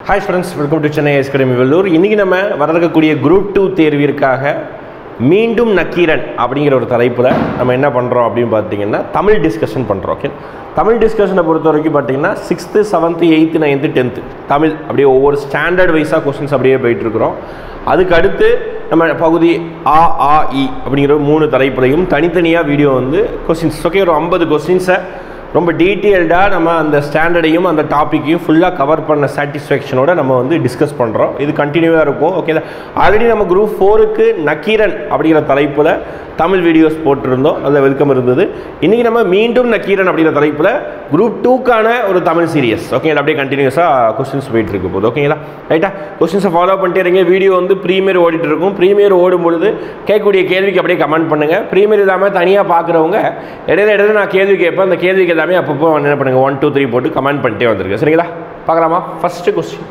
Hi friends welcome to Chennai IAS academy Vellore இன்றைக்கி நம்ம வர இருக்கக்கூடிய குரூப் டூ தேர்விற்காக மீண்டும் நக்கீரன் அப்படிங்கிற ஒரு தலைப்பில் நம்ம என்ன பண்ணுறோம் அப்படின்னு பார்த்தீங்கன்னா தமிழ் டிஸ்கஷன் பண்ணுறோம் ஓகே தமிழ் டிஸ்கஷனை பொறுத்த வரைக்கும் பார்த்தீங்கன்னா sixth seventh eighth ninth tenth Tamil அப்படியே ஒவ்வொரு ஸ்டாண்டர்ட் வைஸாக கொஸ்டின்ஸ் அப்படியே போயிட்டுருக்குறோம் அதுக்கு அடுத்து நம்ம பகுதி ஆ ஆ இ அப்படிங்கிற மூணு தலைப்புலையும் தனித்தனியாக வீடியோ வந்து கொஸ்டின்ஸ் ஓகே ஒரு ஐம்பது கொஸ்டின்ஸை ரொம்ப டீட்டெயில்டாக நம்ம அந்த ஸ்டாண்டர்டையும் அந்த டாப்பிக்கையும் ஃபுல்லாக கவர் பண்ண சாட்டிஸ்ஃபேக்ஷனோட நம்ம வந்து டிஸ்கஸ் பண்ணுறோம் இது கண்டினியூவாக இருக்கும் ஓகே ஆல்ரெடி நம்ம குரூப் ஃபோருக்கு நக்கீரன் அப்படிங்கிற தலைப்பில் தமிழ் வீடியோஸ் போட்டிருந்தோம் அதில் வெல்கம் இருந்தது இன்றைக்கி நம்ம மீண்டும் நக்கீரன் அப்படிங்கிற தலைப்பில் குரூப் டூக்கான ஒரு தமிழ் சீரியஸ் ஓகேங்களா அப்படியே கண்டினியூஸாக கொஸ்டின்ஸ் போயிட்டு இருக்கு போது ஓகேங்களா ரைட்டா கொஸ்டின்ஸை ஃபாலோ பண்ணிட்டே இருங்க வீடியோ வந்து ப்ரீமியர் ஓடிட்டு இருக்கும் ப்ரீமியர் ஓடும் பொழுது கேட்கக்கூடிய கேள்விக்கு அப்படியே கமெண்ட் பண்ணுங்கள் ப்ரீமியர் இல்லாமல் தனியாக பார்க்குறவங்க இடையில இடையில நான் கேள்வி கேட்பேன் அந்த கேள்விக்கு எல்லாமே அப்பப்போ என்ன பண்ணுங்கள் ஒன் டூ த்ரீ போட்டு கமெண்ட் பண்ணிட்டே வந்திருக்கு சரிங்களா பார்க்கலாமா ஃபஸ்ட்டு கொஸ்டின்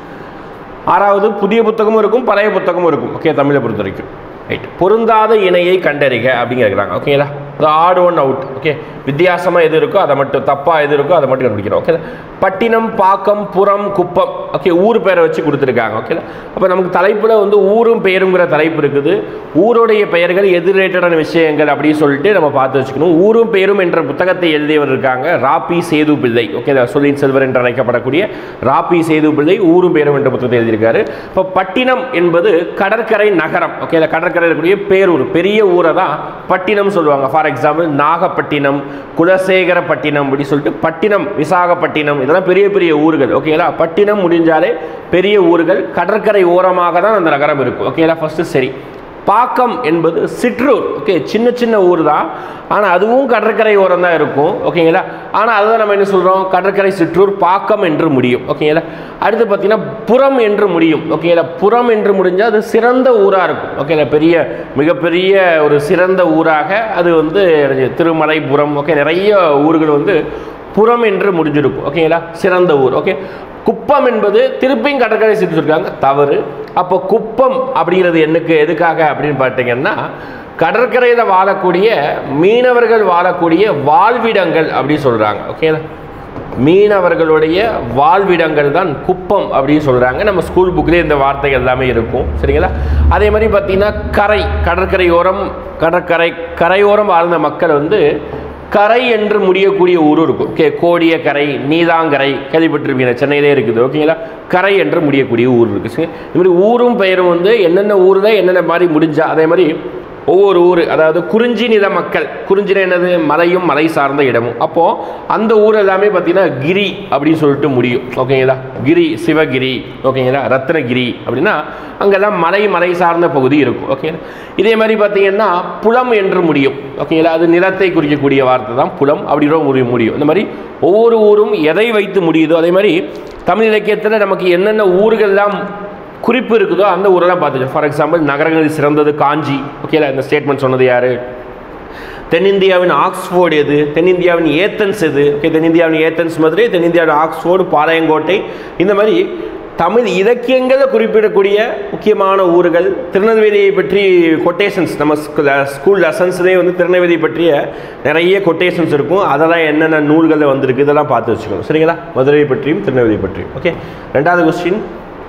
ஆறாவது புதிய புத்தகமும் இருக்கும் பழைய புத்தகமும் இருக்கும் ஓகே தமிழை பொறுத்த வரைக்கும் ரைட் பொருந்தாத இணையை கண்டறிக அப்படிங்கிறாங்க ஓகேங்களா அது ஆட் ஒன் அவுட் ஓகே வித்தியாசமாக எது இருக்கோ அதை மட்டும் தப்பாக எது இருக்கோ அதை மட்டும் கண்டுபிடிக்கிறோம் ஓகே பட்டினம் பாக்கம் புறம் குப்பம் ஓகே ஊர் பேரை வச்சு கொடுத்துருக்காங்க ஓகே அப்போ நமக்கு தலைப்பில் வந்து ஊரும் பெயருங்கிற தலைப்பு இருக்குது ஊருடைய பெயர்கள் எது ரிலேட்டடான விஷயங்கள் அப்படின்னு சொல்லிட்டு நம்ம பார்த்து வச்சுக்கணும் ஊரும் பெயரும் என்ற புத்தகத்தை எழுதியவர் இருக்காங்க ராபி சேது பிள்ளை ஓகே சொல்லின் செல்வர் என்று அழைக்கப்படக்கூடிய ராபி சேது பிள்ளை ஊரும் பெயரும் என்ற புத்தகத்தை எழுதியிருக்காரு இப்போ பட்டினம் என்பது கடற்கரை நகரம் ஓகே இந்த கடற்கரை இருக்கக்கூடிய பேரூர் பெரிய ஊரை தான் பட்டினம் சொல்லுவாங்க ஃபார் எக்ஸாம்பிள் நாகப்பட்டினம் குலசேகரப்பட்டினம் அப்படி சொல்லிட்டு பட்டினம் விசாகப்பட்டினம் இதெல்லாம் பெரிய பெரிய ஊர்கள் ஓகேங்களா பட்டினம் முடிஞ்சாலே பெரிய ஊர்கள் கடற்கரை ஓரமாக தான் அந்த நகரம் இருக்கும் ஓகேங்களா ஃபஸ்ட்டு சரி பாக்கம் என்பது சிற்றூர் ஓகே சின்ன சின்ன ஊர் தான் ஆனால் அதுவும் கடற்கரை ஓரம் தான் இருக்கும் ஓகேங்களா ஆனால் அதுதான் நம்ம என்ன சொல்கிறோம் கடற்கரை சிற்றூர் பாக்கம் என்று முடியும் ஓகேங்களா அடுத்து பார்த்தீங்கன்னா புறம் என்று முடியும் ஓகேங்களா புறம் என்று முடிஞ்சால் அது சிறந்த ஊராக இருக்கும் ஓகேங்களா பெரிய மிகப்பெரிய ஒரு சிறந்த ஊராக அது வந்து திருமலைபுரம் ஓகே நிறைய ஊர்கள் வந்து புறம் என்று முடிஞ்சிருக்கும் ஓகேங்களா சிறந்த ஊர் ஓகே குப்பம் என்பது திருப்பியும் கடற்கரை செஞ்சுருக்காங்க தவறு அப்போ குப்பம் அப்படிங்கிறது என்னக்கு எதுக்காக அப்படின்னு பார்த்தீங்கன்னா கடற்கரையில் வாழக்கூடிய மீனவர்கள் வாழக்கூடிய வாழ்விடங்கள் அப்படின்னு சொல்கிறாங்க ஓகேங்களா மீனவர்களுடைய வாழ்விடங்கள் தான் குப்பம் அப்படின்னு சொல்கிறாங்க நம்ம ஸ்கூல் புக்லேயே இந்த வார்த்தைகள் எல்லாமே இருக்கும் சரிங்களா அதே மாதிரி பார்த்தீங்கன்னா கரை கடற்கரையோரம் கடற்கரை கரையோரம் வாழ்ந்த மக்கள் வந்து கரை என்று முடியக்கூடிய ஊர் இருக்கும் ஓகே கோடிய கரை நீதாங்கரை கேள்விப்பட்டிருப்பீங்க சென்னையிலே இருக்குது ஓகேங்களா கரை என்று முடியக்கூடிய ஊர் இருக்குது சரி இது மாதிரி ஊரும் பெயரும் வந்து என்னென்ன ஊர் தான் என்னென்ன மாதிரி முடிஞ்சா அதே மாதிரி ஒவ்வொரு ஊர் அதாவது குறிஞ்சி நில மக்கள் குறிஞ்சின என்னது மலையும் மலை சார்ந்த இடமும் அப்போது அந்த ஊர் எல்லாமே பார்த்தீங்கன்னா கிரி அப்படின்னு சொல்லிட்டு முடியும் ஓகேங்களா கிரி சிவகிரி ஓகேங்களா ரத்னகிரி அப்படின்னா அங்கெல்லாம் மலை மலை சார்ந்த பகுதி இருக்கும் ஓகேங்களா இதே மாதிரி பார்த்தீங்கன்னா புலம் என்று முடியும் ஓகேங்களா அது நிலத்தை குறிக்கக்கூடிய வார்த்தை தான் புலம் அப்படின்ற முடியும் முடியும் இந்த மாதிரி ஒவ்வொரு ஊரும் எதை வைத்து முடியுதோ அதே மாதிரி தமிழ் இலக்கியத்தில் நமக்கு என்னென்ன ஊர்கள்லாம் குறிப்பு இருக்குதோ அந்த ஊரெல்லாம் பார்த்துக்கணும் ஃபார் எக்ஸாம்பிள் நகரங்களில் சிறந்தது காஞ்சி ஓகேல இந்த ஸ்டேட்மெண்ட் சொன்னது யார் தென்னிந்தியாவின் ஆக்ஸ்ஃபோர்டு எது தென்னிந்தியாவின் ஏத்தன்ஸ் எது ஓகே தென்னிந்தியாவின் ஏத்தன்ஸ் மதுரை தென்னிந்தியாவின் ஆக்ஸ்ஃபோர்டு பாளையங்கோட்டை இந்த மாதிரி தமிழ் இலக்கியங்களில் குறிப்பிடக்கூடிய முக்கியமான ஊர்கள் திருநெல்வேலியை பற்றி கொட்டேஷன்ஸ் நம்ம ஸ்கூல் லெசன்ஸ்லேயே வந்து திருநெல்வேலி பற்றிய நிறைய கொட்டேஷன்ஸ் இருக்கும் அதெல்லாம் என்னென்ன நூல்களில் வந்திருக்கு இதெல்லாம் பார்த்து வச்சுக்கணும் சரிங்களா மதுரை பற்றியும் திருநெல்வேலி பற்றியும் ஓகே ரெண்டாவது கொஸ்டின்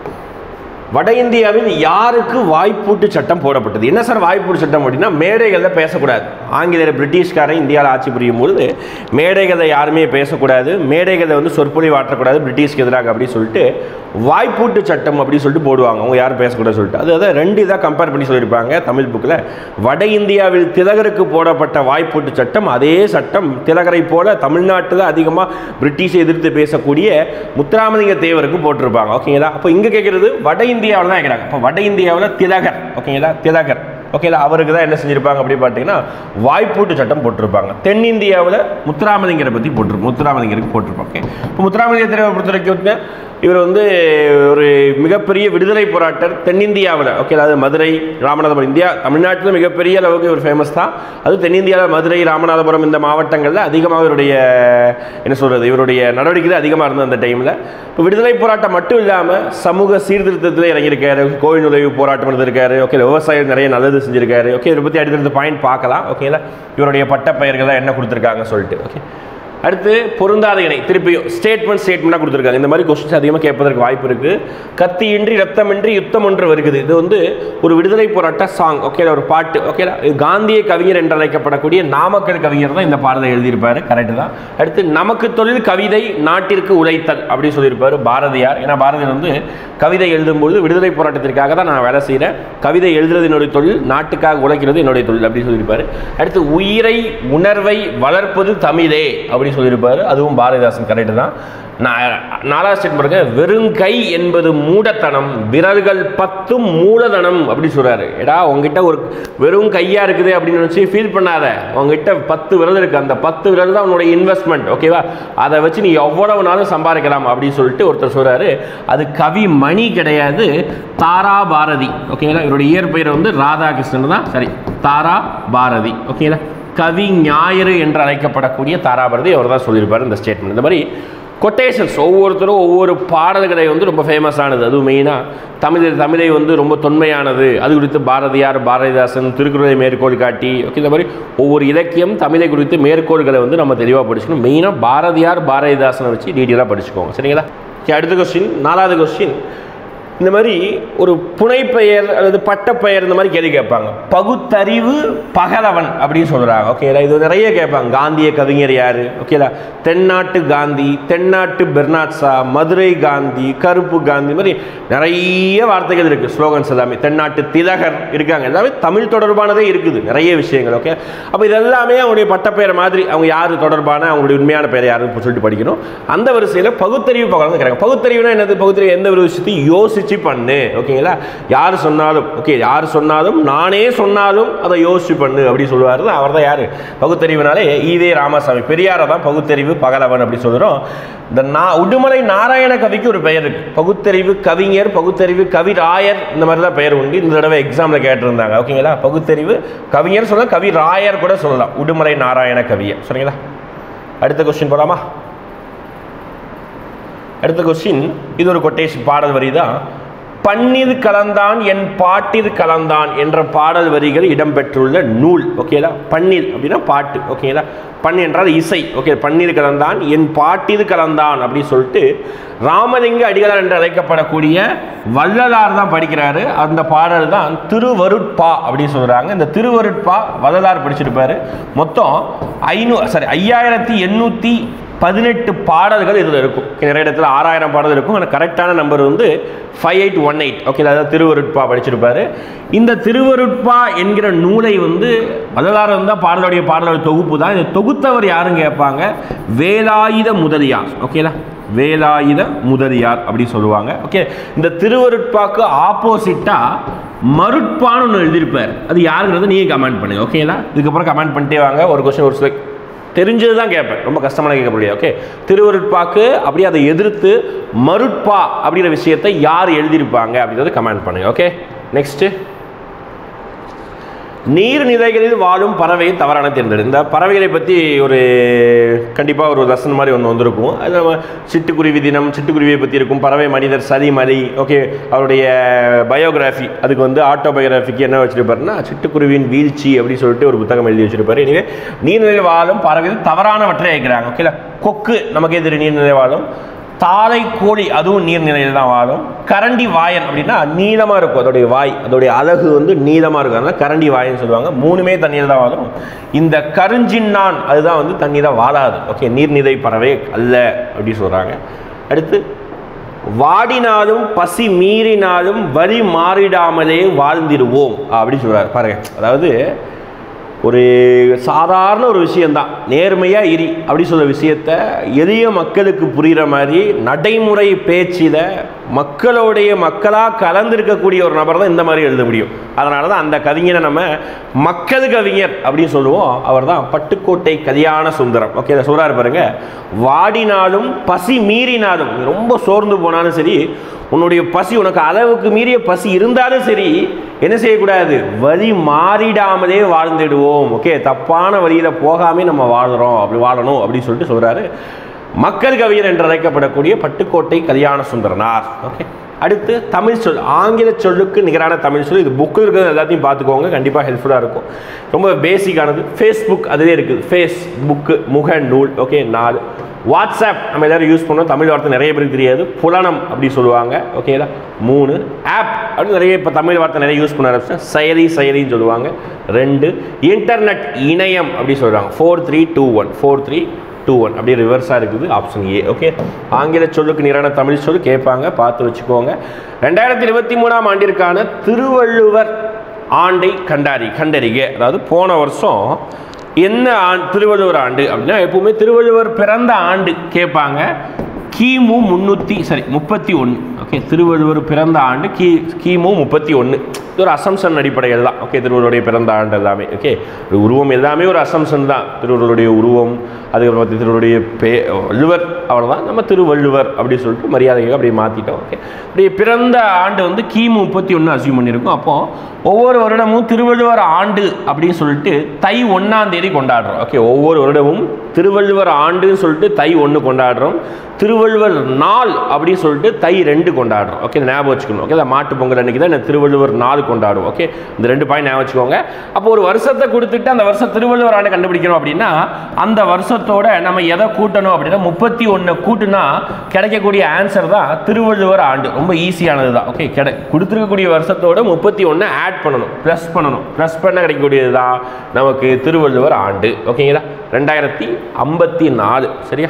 வட இந்தியாவில் யாருக்கு வாய்ப்பூட்டு சட்டம் போடப்பட்டது என்ன சார் வாய்ப்பூட்டு சட்டம் அப்படின்னா மேடைகளில் பேசக்கூடாது ஆங்கிலேயர் பிரிட்டிஷ்காரன் இந்தியாவில் ஆட்சி புரியும் பொழுது மேடைகளில் யாருமே பேசக்கூடாது மேடைகளில் வந்து சொற்பொழிவு ஆற்றக்கூடாது பிரிட்டிஷ்க்கு எதிராக அப்படின்னு சொல்லிட்டு வாய்ப்பூட்டு சட்டம் அப்படின்னு சொல்லிட்டு போடுவாங்க அவங்க யாரும் பேசக்கூடாது சொல்லிட்டு அது அதை ரெண்டு இதாக கம்பேர் பண்ணி சொல்லியிருப்பாங்க தமிழ் புக்கில் வட இந்தியாவில் திலகருக்கு போடப்பட்ட வாய்ப்பூட்டு சட்டம் அதே சட்டம் திலகரை போல தமிழ்நாட்டில் அதிகமாக பிரிட்டிஷை எதிர்த்து பேசக்கூடிய முத்துராமலிங்க தேவருக்கு போட்டிருப்பாங்க ஓகேங்களா அப்போ இங்கே கேட்குறது வட இந்தியாவில் தான் கேட்குறாங்க இப்போ வட இந்தியாவில் திலகர் ஓகேங்களா திலகர் ஓகேங்களா அவருக்கு தான் என்ன செஞ்சுருப்பாங்க அப்படின்னு பார்த்தீங்கன்னா வாய்ப்பூட்டு சட்டம் போட்டிருப்பாங்க தென்னிந்தியாவில் முத்துராமலிங்கரை பற்றி போட்டிருப்போம் முத்துராமலிங்கருக்கு போட்டிருப்போம் ஓகே இப்போ முத்துராமலிங்க தேவரை பொறுத்த வரைக்கும் இவர் வந்து ஒரு மிகப்பெரிய விடுதலை போராட்டர் தென்னிந்தியாவில் ஓகே அதாவது மதுரை ராமநாதபுரம் இந்தியா தமிழ்நாட்டில் மிகப்பெரிய அளவுக்கு இவர் ஃபேமஸ் தான் அது தென்னிந்தியாவில் மதுரை ராமநாதபுரம் இந்த மாவட்டங்களில் அதிகமாக இவருடைய என்ன சொல்கிறது இவருடைய நடவடிக்கைகள் அதிகமாக இருந்தது அந்த டைமில் இப்போ விடுதலை போராட்டம் மட்டும் இல்லாமல் சமூக சீர்திருத்தத்தில் இறங்கியிருக்காரு கோவில் நுழைவு போராட்டம் இருந்திருக்காரு ஓகே விவசாயம் நிறைய நல்லது செஞ்சிருக்காரு ஓகே இதை பற்றி அடுத்தடுத்த பாயிண்ட் பார்க்கலாம் ஓகேங்களா இவருடைய பட்ட பெயர்கள்லாம் என்ன கொடுத்துருக்காங்க சொல்லிட்டு ஓகே அடுத்து பொருந்தாத இணை திருப்பியும் ஸ்டேட்மெண்ட் ஸ்டேட்மெண்ட்டாக கொடுத்துருக்காங்க இந்த மாதிரி கொஸ்டின்ஸ் அதிகமாக கேட்பதற்கு வாய்ப்பு இருக்குது கத்தியின்றி ரத்தமின்றி யுத்தம் ஒன்று வருகிறது இது வந்து ஒரு விடுதலை போராட்ட சாங் ஓகே ஒரு பாட்டு ஓகே காந்திய கவிஞர் என்று அழைக்கப்படக்கூடிய நாமக்கல் கவிஞர் தான் இந்த பாடலை எழுதியிருப்பாரு கரெக்டு தான் அடுத்து நமக்கு தொழில் கவிதை நாட்டிற்கு உழைத்தல் அப்படின்னு சொல்லியிருப்பாரு பாரதியார் ஏன்னா பாரதியார் வந்து கவிதை எழுதும்போது விடுதலை போராட்டத்திற்காக தான் நான் வேலை செய்கிறேன் கவிதை எழுதுறது என்னுடைய தொழில் நாட்டுக்காக உழைக்கிறது என்னுடைய தொழில் அப்படின்னு சொல்லியிருப்பாரு அடுத்து உயிரை உணர்வை வளர்ப்பது தமிழே அப்படின்னு சொல்லியிருப்பாரு அதுவும் பாரதிதாசன் கரெக்டு தான் நான் நாலாவது ஸ்டேட் பாருங்க வெறுங்கை என்பது மூடத்தனம் விரல்கள் பத்தும் மூலதனம் அப்படி சொல்றாரு எடா உங்ககிட்ட ஒரு வெறும் கையா இருக்குது அப்படின்னு நினச்சி ஃபீல் பண்ணாத உங்ககிட்ட பத்து விரல் இருக்கு அந்த பத்து விரல் தான் உன்னோட இன்வெஸ்ட்மெண்ட் ஓகேவா அதை வச்சு நீ எவ்வளவு நாளும் சம்பாதிக்கலாம் அப்படின்னு சொல்லிட்டு ஒருத்தர் சொல்றாரு அது கவி மணி கிடையாது தாரா பாரதி ஓகேங்களா இவருடைய இயற்பெயர் வந்து ராதாகிருஷ்ணன் தான் சரி தாரா பாரதி ஓகேங்களா கவி ஞாயிறு என்று அழைக்கப்படக்கூடிய தாராபாரதி அவர் தான் சொல்லியிருப்பார் இந்த ஸ்டேட்மெண்ட் இந்த மாதிரி கொட்டேஷன்ஸ் ஒவ்வொருத்தரும் ஒவ்வொரு பாடல்களை வந்து ரொம்ப ஃபேமஸானது அதுவும் மெயினாக தமிழ் தமிழை வந்து ரொம்ப தொன்மையானது அது குறித்து பாரதியார் பாரதிதாசன் திருக்குறளை மேற்கோள் காட்டி ஓகே இந்த மாதிரி ஒவ்வொரு இலக்கியம் தமிழை குறித்து மேற்கோள்களை வந்து நம்ம தெளிவாக படிச்சுக்கணும் மெயினாக பாரதியார் பாரதிதாசனை வச்சு டீட்டெயிலாக படிச்சுக்கோங்க சரிங்களா Okay, அடுத்த கொஸ்டின் நாலாவது கொஸ்டின் இந்த மாதிரி ஒரு புனைப்பெயர் அல்லது பட்டப்பெயர் இந்த மாதிரி கேள்வி கேட்பாங்க பகுத்தறிவு பகலவன் அப்படின்னு சொல்கிறாங்க ஓகேங்களா இது நிறைய கேட்பாங்க காந்திய கவிஞர் யார் ஓகேலா தென்னாட்டு காந்தி தென்னாட்டு பெர்னாட்ஸா மதுரை காந்தி கருப்பு காந்தி இந்த மாதிரி நிறைய வார்த்தைகள் இருக்குது ஸ்லோகன்ஸ் எல்லாமே தென்னாட்டு திலகர் இருக்காங்க எல்லாமே தமிழ் தொடர்பானதே இருக்குது நிறைய விஷயங்கள் ஓகே அப்போ இது எல்லாமே அவங்களுடைய பட்டப்பெயர் மாதிரி அவங்க யார் தொடர்பான அவங்களுடைய உண்மையான பெயர் யாருன்னு சொல்லிட்டு படிக்கணும் அந்த வரிசையில் பகுத்தறிவு பகலவன் கேட்குறாங்க பகுத்தறிவுனா என்னது பகுத்தறிவு எந்த ஒரு விஷயத்தையும் யோசிச்சு பண்ணு ஓகேங்களா யார் சொன்னாலும் ஓகே யார் சொன்னாலும் நானே சொன்னாலும் அதை யோசிச்சு பண்ணு அப்படி சொல்லுவார் அவர் தான் யார் பகுத்தறிவுனாலே ஈவே ராமசாமி பெரியாரை தான் பகுத்தறிவு பகலவன் அப்படி சொல்கிறோம் இந்த நா உடுமலை நாராயண கவிக்கு ஒரு பெயர் இருக்கு பகுத்தறிவு கவிஞர் பகுத்தறிவு கவிராயர் இந்த மாதிரி தான் பெயர் உண்டு இந்த தடவை எக்ஸாமில் கேட்டிருந்தாங்க ஓகேங்களா பகுத்தறிவு கவிஞர் சொல்லலாம் கவிராயர் கூட சொல்லலாம் உடுமலை நாராயண கவியர் சரிங்களா அடுத்த கொஸ்டின் போலாமா அடுத்த கொஸ்டின் இது ஒரு கொட்டேஷன் பாடல் வரி தான் பன்னீர் கலந்தான் என் பாட்டில் கலந்தான் என்ற பாடல் வரிகள் இடம்பெற்றுள்ள நூல் ஓகேலா பன்னீர் அப்படின்னா பாட்டு ஓகேங்களா பண் என்றால் இசை ஓகே பன்னீர் கலந்தான் என் பாட்டில் கலந்தான் அப்படின்னு சொல்லிட்டு ராமலிங்க அடிகளார் என்று அழைக்கப்படக்கூடிய வள்ளலார் தான் படிக்கிறாரு அந்த பாடல் தான் திருவருட்பா அப்படின்னு சொல்கிறாங்க இந்த திருவருட்பா வள்ளலார் படிச்சிருப்பாரு மொத்தம் ஐநூ சாரி ஐயாயிரத்தி எண்ணூற்றி பதினெட்டு பாடல்கள் இதில் இருக்கும் நிறைய இடத்துல ஆறாயிரம் பாடல் இருக்கும் ஆனால் கரெக்டான நம்பர் வந்து five eight one eight okay அதாவது திருவருட்பா படிச்சிருப்பாரு இந்த திருவருட்பா என்கிற நூலை வந்து வள்ளலார் தான் பாடலுடைய பாடலுடைய தொகுப்பு தான் இதை தொகுத்தவர் யாருன்னு கேட்பாங்க வேலாயுத முதலியார் ஓகேலா வேலாயுத முதலியார் அப்படி சொல்லுவாங்க ஓகே இந்த திருவருட்பாக்கு ஆப்போசிட்டாக மருட்பான்னு ஒன்று எழுதியிருப்பார் அது யாருங்கிறத நீங்கள் கமெண்ட் பண்ணுங்க ஓகேங்களா இதுக்கப்புறம் கமெண்ட் பண்ணிட்டே வாங்க ஒரு கொஸ்டின் ஒரு சில தெரிஞ்சது தான் கேட்பேன் ரொம்ப கஷ்டமான கேட்க முடியாது ஓகே திருவருட்பாக்கு அப்படியே அதை எதிர்த்து மருட்பா அப்படிங்கிற விஷயத்தை யார் எழுதியிருப்பாங்க அப்படின்றத கமெண்ட் பண்ணுங்க ஓகே நெக்ஸ்ட்டு நீர்நிலைகளில் வாழும் பறவையை தவறான தேர்ந்தெடு இந்த பறவைகளை பற்றி ஒரு கண்டிப்பாக ஒரு லெசன் மாதிரி ஒன்று வந்திருக்கும் அது நம்ம சிட்டுக்குருவி தினம் சிட்டுக்குருவியை பற்றி இருக்கும் பறவை மனிதர் சதிமதி ஓகே அவருடைய பயோகிராஃபி அதுக்கு வந்து ஆட்டோபயோகிராஃபிக்கு என்ன வச்சிருப்பாருன்னா சிட்டுக்குருவியின் வீழ்ச்சி அப்படின்னு சொல்லிட்டு ஒரு புத்தகம் எழுதி வச்சிருப்பாரு எனவே நீர்நிலை வாழும் பறவைகள் தவறானவற்றை வைக்கிறாங்க ஓகேல கொக்கு நமக்கே தெரியும் நீர்நிலை வாழும் தாளை கோழி அதுவும் நீர்நிலையில் தான் வாழும் கரண்டி வாயன் அப்படின்னா நீளமாக இருக்கும் அதோடைய வாய் அதோடைய அழகு வந்து நீளமாக இருக்கும் அதனால கரண்டி வாயன்னு சொல்லுவாங்க மூணுமே தண்ணியில் தான் வாழும் இந்த கருஞ்சின்னான் அதுதான் வந்து தண்ணியில் வாழாது ஓகே நீர்நிலை பறவை அல்ல அப்படி சொல்கிறாங்க அடுத்து வாடினாலும் பசி மீறினாலும் வழி மாறிடாமலே வாழ்ந்திடுவோம் அப்படி சொல்கிறார் பாருங்க அதாவது ஒரு சாதாரண ஒரு விஷயந்தான் நேர்மையாக இரி அப்படி சொல்ல விஷயத்த எளிய மக்களுக்கு புரிகிற மாதிரி நடைமுறை பேச்சில் மக்களுடைய மக்களாக கலந்திருக்கக்கூடிய ஒரு நபர் தான் இந்த மாதிரி எழுத முடியும் அதனால தான் அந்த கவிஞரை நம்ம மக்கள் கவிஞர் அப்படின்னு சொல்லுவோம் அவர் தான் பட்டுக்கோட்டை கல்யாண சுந்தரம் ஓகே இதை சொல்கிறாரு பாருங்க வாடினாலும் பசி மீறினாலும் நீ ரொம்ப சோர்ந்து போனாலும் சரி உன்னுடைய பசி உனக்கு அளவுக்கு மீறிய பசி இருந்தாலும் சரி என்ன செய்யக்கூடாது வழி மாறிடாமலே வாழ்ந்துடுவோம் ஓகே தப்பான வழியில் போகாமே நம்ம வாழ்கிறோம் அப்படி வாழணும் அப்படின்னு சொல்லிட்டு சொல்கிறாரு மக்கள் கவிஞர் என்று அழைக்கப்படக்கூடிய பட்டுக்கோட்டை கல்யாண சுந்தரனார் ஓகே அடுத்து தமிழ் சொல் ஆங்கில சொல்லுக்கு நிகரான தமிழ் சொல் இது புக்கில் இருக்கிறது எல்லாத்தையும் பார்த்துக்கோங்க கண்டிப்பாக ஹெல்ப்ஃபுல்லாக இருக்கும் ரொம்ப பேசிக்கானது ஃபேஸ்புக் அதுவே இருக்குது ஃபேஸ் புக்கு முக நூல் ஓகே நாலு வாட்ஸ்அப் நம்ம எல்லாரும் யூஸ் பண்ணோம் தமிழ் வார்த்தை நிறைய பேருக்கு தெரியாது புலனம் அப்படி சொல்லுவாங்க ஓகேங்களா மூணு ஆப் அப்படின்னு நிறைய இப்போ தமிழ் வார்த்தை நிறைய யூஸ் பண்ண ஆரம்பிச்சேன் செயலி செயலின்னு சொல்லுவாங்க ரெண்டு இன்டர்நெட் இணையம் அப்படி சொல்கிறாங்க four three two one four three two one அப்படியே ரிவர்ஸாக இருக்குது ஆப்ஷன் ஏ ஓகே ஆங்கில சொல்லுக்கு நிறான தமிழ் சொல் கேட்பாங்க பார்த்து வச்சுக்கோங்க ரெண்டாயிரத்தி இருபத்தி மூணாம் ஆண்டிற்கான திருவள்ளுவர் ஆண்டை கண்டாரி கண்டறிக அதாவது போன வருஷம் என்ன ஆண்டு திருவள்ளுவர் ஆண்டு அப்படின்னா எப்பவுமே திருவள்ளுவர் பிறந்த ஆண்டு கேட்பாங்க கிமு முந்நூற்றி சரி முப்பத்தி ஒன்று ஓகே திருவள்ளுவர் பிறந்த ஆண்டு கி கிமு முப்பத்தி ஒன்று இது ஒரு அசம்சன் அடிப்படையில் தான் ஓகே திருவள்ளுவருடைய பிறந்த ஆண்டு எல்லாமே ஓகே உருவம் எல்லாமே ஒரு அசம்சன் தான் திருவள்ளுவருடைய உருவம் அதுக்கப்புறம் பார்த்து திருவள்ளுவருடைய பே வள்ளுவர் அவ்வளோதான் நம்ம திருவள்ளுவர் அப்படி சொல்லிட்டு மரியாதையாக அப்படியே மாற்றிட்டோம் ஓகே அப்படியே பிறந்த ஆண்டு வந்து கிமு முப்பத்தி ஒன்று அசியூம் பண்ணியிருக்கோம் அப்போது ஒவ்வொரு வருடமும் திருவள்ளுவர் ஆண்டு அப்படின்னு சொல்லிட்டு தை ஒன்றாம் தேதி கொண்டாடுறோம் ஓகே ஒவ்வொரு வருடமும் திருவள்ளுவர் ஆண்டுன்னு சொல்லிட்டு தை ஒன்று கொண்டாடுறோம் திருவள்ளுவர் நாள் அப்படின்னு சொல்லிட்டு தை ரெண்டு கொண்டாடுறோம் ஓகே இதை ஞாபகம் வச்சுக்கணும் ஓகே மாட்டு பொங்கல் அன்றைக்கி தான் இந்த திருவள்ளுவர் நாள் கொண்டாடுவோம் ஓகே இந்த ரெண்டு பாயிண்ட் ஞாபகம் வச்சுக்கோங்க அப்போ ஒரு வருஷத்தை கொடுத்துட்டு அந்த வருஷம் திருவள்ளுவர் ஆண்டு கண்டுபிடிக்கணும் அப்படின்னா அந்த வருஷத்தோட நம்ம எதை கூட்டணும் அப்படின்னா முப்பத்தி ஒன்று கூட்டுனா கிடைக்கக்கூடிய ஆன்சர் தான் திருவள்ளுவர் ஆண்டு ரொம்ப ஈஸியானது தான் ஓகே கிடை கொடுத்துருக்கக்கூடிய வருஷத்தோட முப்பத்தி ஒன்று ஆட் பண்ணணும் ப்ளஸ் பண்ணணும் ப்ளஸ் பண்ண கிடைக்கக்கூடியது தான் நமக்கு திருவள்ளுவர் ஆண்டு ஓகேங்களா ரெண்டாயிரத்தி ஐம்பத்தி நாலு சரியா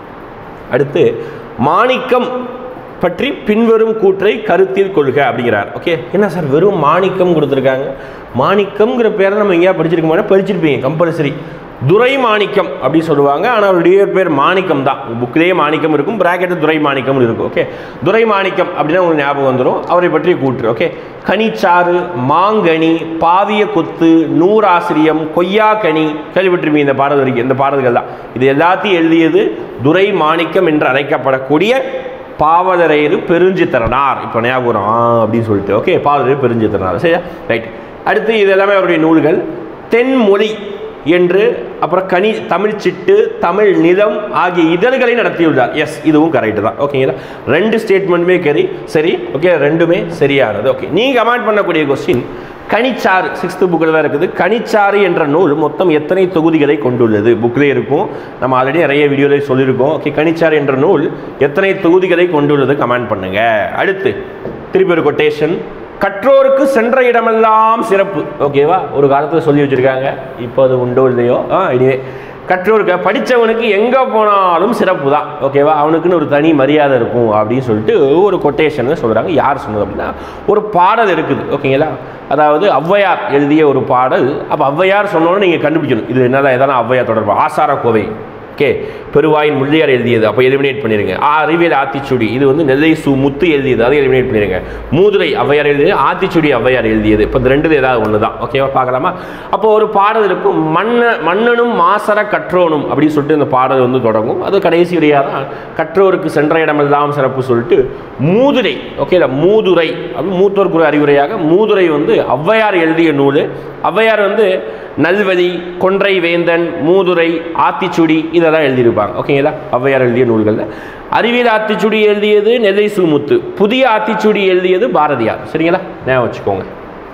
அடுத்து மாணிக்கம் பற்றி பின்வரும் கூற்றை கருத்தில் கொள்க அப்படிங்கிறார் ஓகே என்ன சார் வெறும் மாணிக்கம் கொடுத்துருக்காங்க மாணிக்கம்ங்கிற பேரை நம்ம எங்கேயா படிச்சிருக்க மாட்டோம் படிச்சிருப்பீங்க கம்பல்சரி துரை மாணிக்கம் அப்படி சொல்லுவாங்க ஆனால் அவருடைய பேர் மாணிக்கம் தான் புக்கிலேயே மாணிக்கம் இருக்கும் பிராக்கெட்டு துரை மாணிக்கம்னு இருக்கும் ஓகே துரை மாணிக்கம் அப்படின்னா உங்களுக்கு ஞாபகம் வந்துடும் அவரை பற்றி கூற்று ஓகே கனிச்சாறு மாங்கனி பாவிய கொத்து நூறாசிரியம் கொய்யாக்கனி கேள்விப்பட்டிருப்பீங்க இந்த பாடல் வரைக்கும் இந்த பாடல்கள் தான் இது எல்லாத்தையும் எழுதியது துரை மாணிக்கம் என்று அழைக்கப்படக்கூடிய பாவலரையரு பெருஞ்சித்திரனார் இப்போ ஞாபகம் ஆ அப்படின்னு சொல்லிட்டு ஓகே பாவலரையர் பெருஞ்சித்திரனார் சரியா ரைட் அடுத்து இது எல்லாமே அவருடைய நூல்கள் தென்மொழி என்று அப்புறம் கனி தமிழ் சிட்டு தமிழ் நிலம் ஆகிய இதழ்களை நடத்தியுள்ளார் எஸ் இதுவும் கரெக்டு தான் ஓகேங்களா ரெண்டு ஸ்டேட்மெண்ட்டுமே கரி சரி ஓகே ரெண்டுமே சரியானது ஓகே நீ கமெண்ட் பண்ணக்கூடிய கொஸ்டின் கனிச்சாறு சிக்ஸ்த்து புக்கில் தான் இருக்குது கனிச்சாறு என்ற நூல் மொத்தம் எத்தனை தொகுதிகளை கொண்டுள்ளது புக்கிலே இருக்கும் நம்ம ஆல்ரெடி நிறைய வீடியோவில் சொல்லியிருக்கோம் ஓகே கனிச்சாறு என்ற நூல் எத்தனை தொகுதிகளை கொண்டுள்ளது கமெண்ட் பண்ணுங்க அடுத்து திருப்பி ஒரு கொட்டேஷன் கற்றோருக்கு சென்ற இடமெல்லாம் சிறப்பு ஓகேவா ஒரு காலத்தில் சொல்லி வச்சுருக்காங்க இப்போ அது உண்டோ இல்லையோ ஆ இனிவே கற்றோருக்கு படித்தவனுக்கு எங்கே போனாலும் சிறப்பு தான் ஓகேவா அவனுக்குன்னு ஒரு தனி மரியாதை இருக்கும் அப்படின்னு சொல்லிட்டு ஒரு கொட்டேஷன் சொல்கிறாங்க யார் சொன்னது அப்படின்னா ஒரு பாடல் இருக்குது ஓகேங்களா அதாவது ஔவையார் எழுதிய ஒரு பாடல் அப்போ ஔவையார் சொன்னோன்னு நீங்கள் கண்டுபிடிக்கணும் இது என்னதான் எதனா ஔவையார் தொடர்பு ஆசார கோவை ஓகே பெருவாயின் முள்ளியார் எழுதியது அப்போ எலிமினேட் பண்ணிடுங்க ஆ அறிவியல் ஆத்திச்சுடி இது வந்து நெல்லை சு முத்து எழுதியது அதை எலிமினேட் பண்ணிடுங்க மூதுரை ஔவையார் எழுதியது ஆத்திச்சுடி ஔவையார் எழுதியது இப்போ இந்த ரெண்டுல ஏதாவது ஒன்று தான் ஓகேவா பார்க்கலாமா அப்போ ஒரு பாடல் இருக்கும் மன்ன மன்னனும் மாசர கற்றோனும் அப்படின்னு சொல்லிட்டு இந்த பாடல் வந்து தொடங்கும் அது கடைசி வழியாக தான் கற்றோருக்கு சென்ற இடமெல்லாம் சிறப்பு சொல்லிட்டு மூதுரை ஓகே மூதுரை அப்படி மூத்தோர் குரு அறிவுரையாக மூதுரை வந்து ஔவையார் எழுதிய நூல் ஔவையார் வந்து நல்வழி கொன்றை வேந்தன் மூதுரை ஆத்திச்சுடி இதெல்லாம் எழுதியிருப்பாங்க ஓகேங்களா ஔவையார் எழுதிய நூல்களில் அறிவியல் ஆத்திச்சுடி எழுதியது நெல்லை சுமுத்து புதிய ஆத்திச்சுடி எழுதியது பாரதியார் சரிங்களா ஞாபகம் வச்சுக்கோங்க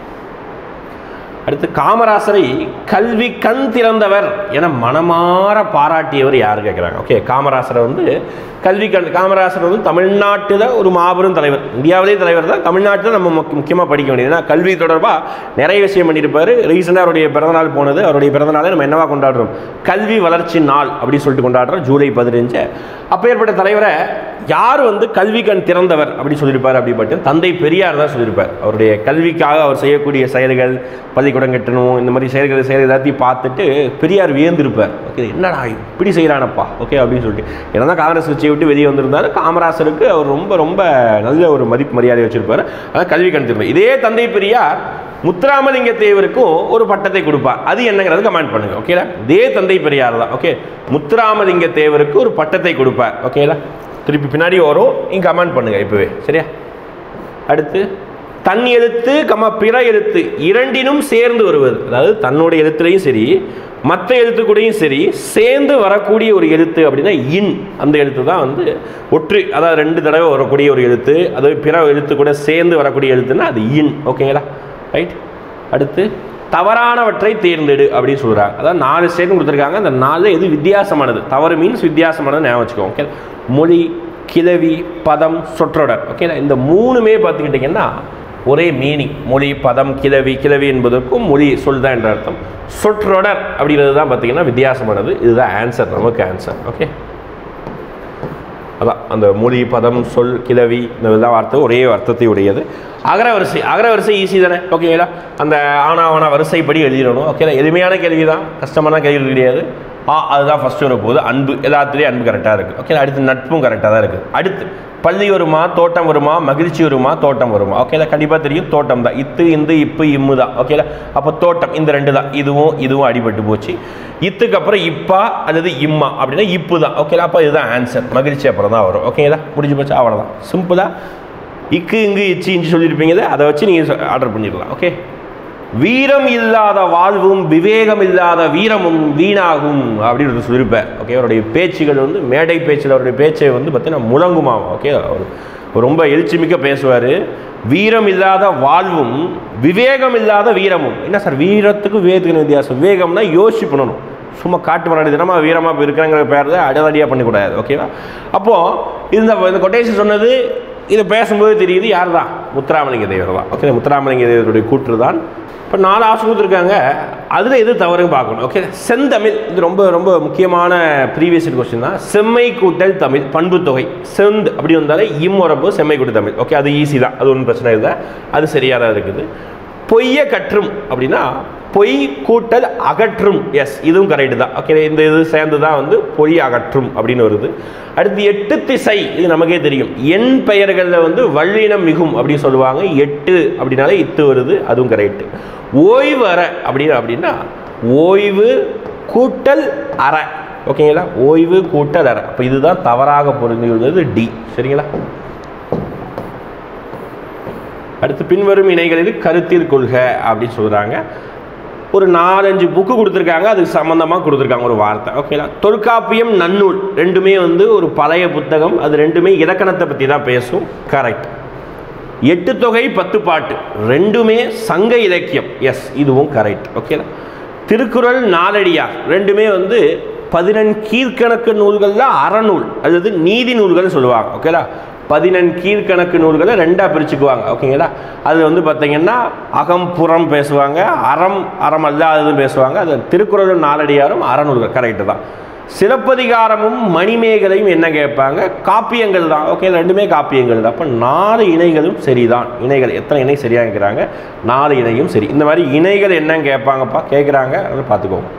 அடுத்து காமராசரை கல்வி கண் திறந்தவர் என மனமாற பாராட்டியவர் யார் கேட்குறாங்க ஓகே காமராசரை வந்து கல்வி கண் காமராசர் வந்து தமிழ்நாட்டில் ஒரு மாபெரும் தலைவர் இந்தியாவிலே தலைவர் தான் தமிழ்நாட்டில் நம்ம முக் முக்கியமாக படிக்க வேண்டியது ஏன்னா கல்வி தொடர்பாக நிறைய விஷயம் பண்ணியிருப்பார் ரீசெண்டாக அவருடைய பிறந்தநாள் போனது அவருடைய பிறந்தநாளை நம்ம என்னவா கொண்டாடுறோம் கல்வி வளர்ச்சி நாள் அப்படி சொல்லிட்டு கொண்டாடுறோம் ஜூலை பதினஞ்சு அப்பேற்பட்ட தலைவரை யார் வந்து கல்வி கண் திறந்தவர் அப்படி சொல்லியிருப்பார் அப்படி பார்த்தீங்கன்னா தந்தை பெரியார் தான் சொல்லியிருப்பார் அவருடைய கல்விக்காக அவர் செய்யக்கூடிய செயல்கள் பள்ளிக்கூடம் கட்டணும் இந்த மாதிரி செயல்கள் செயல் எல்லாத்தையும் பார்த்துட்டு பெரியார் வியந்திருப்பார் ஓகே என்னடா இப்படி செய்கிறானப்பா ஓகே அப்படின்னு சொல்லிட்டு ஏன்னா தான் காங்கிரஸ் கட்சியை விட்டு வெளியே வந்திருந்தாரு காமராசருக்கு அவர் ரொம்ப ரொம்ப நல்ல ஒரு மதிப்பு மரியாதை வச்சிருப்பார் அதான் கல்வி கண் திறமை இதே தந்தை பெரியார் முத்துராமலிங்க தேவருக்கும் ஒரு பட்டத்தை கொடுப்பார் அது என்னங்கிறது கமெண்ட் பண்ணுங்க ஓகேலா இதே தந்தை பெரியார் தான் ஓகே முத்துராமலிங்க தேவருக்கு ஒரு பட்டத்தை கொடுப்பார் ஓகேலா திருப்பி பின்னாடி வரும் இங்கே கமெண்ட் பண்ணுங்க இப்போவே சரியா அடுத்து தன் எழுத்து கம பிற எழுத்து இரண்டினும் சேர்ந்து வருவது அதாவது தன்னுடைய எழுத்துலையும் சரி மற்ற எழுத்து கூடயும் சரி சேர்ந்து வரக்கூடிய ஒரு எழுத்து அப்படின்னா இன் அந்த எழுத்து தான் வந்து ஒற்று அதாவது ரெண்டு தடவை வரக்கூடிய ஒரு எழுத்து அதாவது பிற எழுத்து கூட சேர்ந்து வரக்கூடிய எழுத்துன்னா அது இன் ஓகேங்களா ரைட் அடுத்து தவறானவற்றை தேர்ந்தெடு அப்படின்னு சொல்கிறாங்க அதாவது நாலு ஸ்டேட்மெண்ட் கொடுத்துருக்காங்க அந்த நாலு எது வித்தியாசமானது தவறு மீன்ஸ் வித்தியாசமானது ஞாபகம் வச்சுக்கோங்க ஓகே மொழி கிளவி பதம் சொற்றொடர் ஓகேங்களா இந்த மூணுமே பார்த்துக்கிட்டிங்கன்னா ஒரே மீனிங் மொழி பதம் கிளவி கிளவி என்பதற்கும் மொழி சொல் தான் என்ற அர்த்தம் சொற்றொடர் அப்படிங்கிறது தான் பார்த்தீங்கன்னா வித்தியாசமானது இதுதான் ஆன்சர் நமக்கு ஆன்சர் ஓகே அதான் அந்த மொழி பதம் சொல் கிளவி இந்த இதெல்லாம் வார்த்தை ஒரே அர்த்தத்தை உடையது அகரவரிசை அகரவரிசை ஈஸி தானே ஓகேங்களா அந்த ஆனாவனா வரிசைப்படி எழுதிடணும் ஓகேங்களா எளிமையான கேள்வி தான் கஷ்டமான கேள்வி கிடையாது ஆ அதுதான் ஃபஸ்ட்டு வர போகுது அன்பு எல்லாத்துலேயும் அன்பு கரெக்டாக இருக்குது ஓகே அடுத்து நட்பும் கரெக்டாக தான் இருக்குது அடுத்து பள்ளி வருமா தோட்டம் வருமா மகிழ்ச்சி வருமா தோட்டம் வருமா ஓகேல கண்டிப்பாக தெரியும் தோட்டம் தான் இத்து இந்து இப்பு இம்மு தான் ஓகேல அப்போ தோட்டம் இந்த ரெண்டு தான் இதுவும் இதுவும் அடிபட்டு போச்சு இத்துக்கு அப்புறம் இப்பா அல்லது இம்மா அப்படின்னா இப்பு தான் ஓகேலா அப்போ இதுதான் ஆன்சர் மகிழ்ச்சி அப்புறம் தான் வரும் ஓகேங்களா முடிஞ்சு போச்சு அவ்வளோதான் சிம்பிளாக இக்கு இங்கு இச்சு இஞ்சி சொல்லியிருப்பீங்க அதை வச்சு நீங்கள் ஆர்டர் பண்ணிடலாம் ஓகே வீரம் இல்லாத வாழ்வும் விவேகம் இல்லாத வீரமும் வீணாகும் அப்படின்னு ஒரு சொல்லியிருப்பார் ஓகே அவருடைய பேச்சுகள் வந்து மேடை பேச்சில் அவருடைய பேச்சை வந்து பார்த்தீங்கன்னா முழங்குமாம் ஓகே அவர் ரொம்ப எழுச்சிமிக்க பேசுவார் வீரம் இல்லாத வாழ்வும் விவேகம் இல்லாத வீரமும் என்ன சார் வீரத்துக்கு விவேகத்துக்கு வித்தியாசம் விவேகம்னா யோசிச்சு பண்ணணும் சும்மா காட்டு மராடி தினமாக வீரமாக இருக்கிறங்கிற பேர் தான் அடதடியாக பண்ணிக்கூடாது ஓகேவா அப்போது இந்த இந்த கொட்டேஷன் சொன்னது இதை பேசும்போது தெரியுது யார் தான் முத்துராமலிங்க தேவர் தான் ஓகே முத்துராமலிங்க தேவருடைய கூற்று தான் இப்போ நாலு ஆப்ஷன் கொடுத்துருக்காங்க அதில் எது தவறுன்னு பார்க்கணும் ஓகே செந்தமிழ் இது ரொம்ப ரொம்ப முக்கியமான ப்ரீவியஸ் கொஸ்டின் தான் செம்மை கூட்டல் தமிழ் பண்பு தொகை செந்த் அப்படி வந்தாலே இம் வரப்போ செம்மை கூட்டல் தமிழ் ஓகே அது ஈஸி தான் அது ஒன்றும் பிரச்சனை இல்லை அது சரியாக தான் இருக்குது பொய்ய கற்றும் அப்படின்னா பொய் கூட்டல் அகற்றும் எஸ் இதுவும் கரெக்டு தான் ஓகே இந்த இது சேர்ந்து தான் வந்து பொய் அகற்றும் அப்படின்னு வருது அடுத்து எட்டு திசை இது நமக்கே தெரியும் எண் பெயர்களில் வந்து வல்லினம் மிகும் அப்படின்னு சொல்லுவாங்க எட்டு அப்படின்னாலே இத்து வருது அதுவும் கரெக்டு ஓய்வு அற அப்படின்னு அப்படின்னா ஓய்வு கூட்டல் அற ஓகேங்களா ஓய்வு கூட்டல் அற அப்போ இதுதான் தவறாக பொருந்தியுள்ளது டி சரிங்களா அடுத்து பின்வரும் இணைகளில் கருத்தில் கொள்க அப்படின்னு சொல்கிறாங்க ஒரு நாலஞ்சு புக்கு கொடுத்துருக்காங்க அதுக்கு சம்மந்தமாக கொடுத்துருக்காங்க ஒரு வார்த்தை ஓகேங்களா தொல்காப்பியம் நன்னூல் ரெண்டுமே வந்து ஒரு பழைய புத்தகம் அது ரெண்டுமே இலக்கணத்தை பற்றி தான் பேசும் கரெக்ட் எட்டு தொகை பத்து பாட்டு ரெண்டுமே சங்க இலக்கியம் எஸ் இதுவும் கரெக்ட் ஓகேங்களா திருக்குறள் நாலடியார் ரெண்டுமே வந்து பதினெண் கீழ்கணக்கு நூல்களில் அறநூல் அல்லது நீதி நூல்கள்னு சொல்லுவாங்க ஓகேலா பதினெண் கீழ்கணக்கு நூல்களை ரெண்டாக பிரிச்சுக்குவாங்க ஓகேங்களா அது வந்து பார்த்தீங்கன்னா அகம் புறம் பேசுவாங்க அறம் அறம் அல்லாததும் பேசுவாங்க அது திருக்குறளும் நாலடியாரும் அறநூல்கள் கரெக்டு தான் சிலப்பதிகாரமும் மணிமேகலையும் என்ன கேட்பாங்க காப்பியங்கள் தான் ஓகே ரெண்டுமே காப்பியங்கள் தான் அப்போ நாலு இணைகளும் சரிதான் இணைகள் எத்தனை இணை சரியாக கேட்குறாங்க நாலு இணையும் சரி இந்த மாதிரி இணைகள் என்னன்னு கேட்பாங்கப்பா கேட்குறாங்க அதை பார்த்துக்கோங்க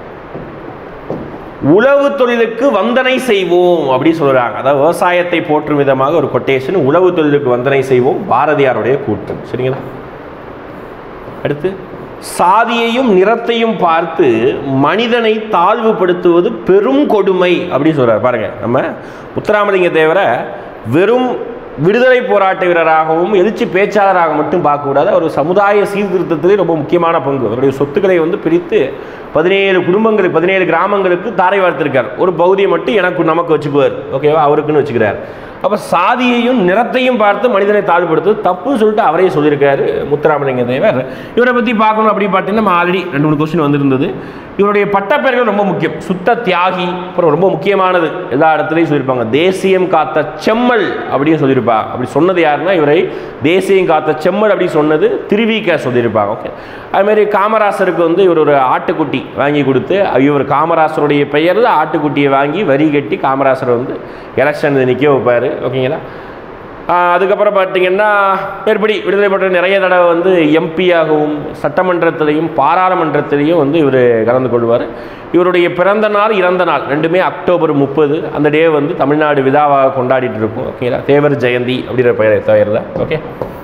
உழவு தொழிலுக்கு வந்தனை செய்வோம் அப்படின்னு சொல்கிறாங்க அதாவது விவசாயத்தை போற்றும் விதமாக ஒரு கொட்டேஷன் உழவு தொழிலுக்கு வந்தனை செய்வோம் பாரதியாருடைய கூற்று சரிங்களா அடுத்து சாதியையும் நிறத்தையும் பார்த்து மனிதனை தாழ்வுபடுத்துவது பெரும் கொடுமை அப்படின்னு சொல்றார் பாருங்க நம்ம முத்துராமலிங்க தேவரை வெறும் விடுதலை போராட்ட வீரராகவும் எழுச்சி பேச்சாளராக மட்டும் பார்க்கக்கூடாது அவர் சமுதாய சீர்திருத்தத்திலே ரொம்ப முக்கியமான பங்கு அவருடைய சொத்துக்களை வந்து பிரித்து பதினேழு குடும்பங்களுக்கு பதினேழு கிராமங்களுக்கு தாரை வார்த்திருக்கார் ஒரு பகுதியை மட்டும் எனக்கு நமக்கு வச்சுக்குவார் ஓகேவா அவருக்குன்னு வச்சுக்கிறார் அப்போ சாதியையும் நிறத்தையும் பார்த்து மனிதனை தாழ்வுபடுத்து தப்புன்னு சொல்லிட்டு அவரே சொல்லியிருக்காரு முத்துராமலிங்க தேவர் இவரை பற்றி பார்க்கணும் அப்படின்னு பார்த்தீங்கன்னா நம்ம ஆல்ரெடி ரெண்டு மூணு கொஸ்டின் வந்திருந்தது இவருடைய பட்டப்பெயர்கள் ரொம்ப முக்கியம் சுத்த தியாகி அப்புறம் ரொம்ப முக்கியமானது எல்லா இடத்துலையும் சொல்லியிருப்பாங்க தேசியம் காத்த செம்மல் அப்படின்னு சொல்லியிருப்பா அப்படி சொன்னது யாருன்னா இவரை தேசியம் காத்த செம்மல் அப்படின்னு சொன்னது திருவிக்க சொல்லியிருப்பாங்க ஓகே அதுமாரி காமராசருக்கு வந்து இவர் ஒரு ஆட்டுக்குட்டி வாங்கி கொடுத்து இவர் காமராசருடைய பெயரில் ஆட்டுக்குட்டியை வாங்கி வரி கட்டி காமராசரை வந்து எலெக்ஷன் நிற்க வைப்பார் ஓகேங்களா ஆஹ் அதுக்கப்புறம் பார்த்தீங்கன்னா மேற்படி விடுதலை போட்ட நிறைய தடவை வந்து எம்பியாகவும் சட்டமன்றத்திலையும் பாராளுமன்றத்திலையும் வந்து இவர் கலந்து கொள்வார் இவருடைய பிறந்த நாள் இறந்த நாள் ரெண்டுமே அக்டோபர் முப்பது அந்த டே வந்து தமிழ்நாடு விழாவாக கொண்டாடிட்டு இருக்கும் ஓகேங்களா தேவர் ஜெயந்தி அப்படிங்கிற பெயரை தவிர ஓகே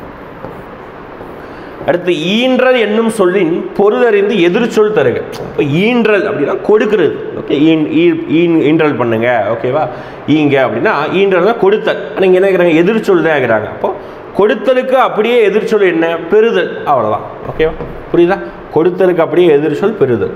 அடுத்து ஈன்றல் என்னும் சொல்லின் பொருளறிந்து எதிர்ச்சொல் தருக இப்போ ஈன்றல் அப்படின்னா கொடுக்கிறது ஓகே ஈன் ஈ- ஈன் ஈன்றல் பண்ணுங்க ஓகேவா ஈங்க அப்படின்னா ஈன்றல்னா கொடுத்தல் நீங்கள் என்ன கேட்குறாங்க எதிர்ச்சொல் தான் கேட்குறாங்க அப்போ கொடுத்தலுக்கு அப்படியே எதிர்ச்சொல் என்ன பெறுதல் அவ்வளோதான் ஓகேவா புரியுதா கொடுத்தலுக்கு அப்படியே எதிர்ச்சொல் பெறுதல்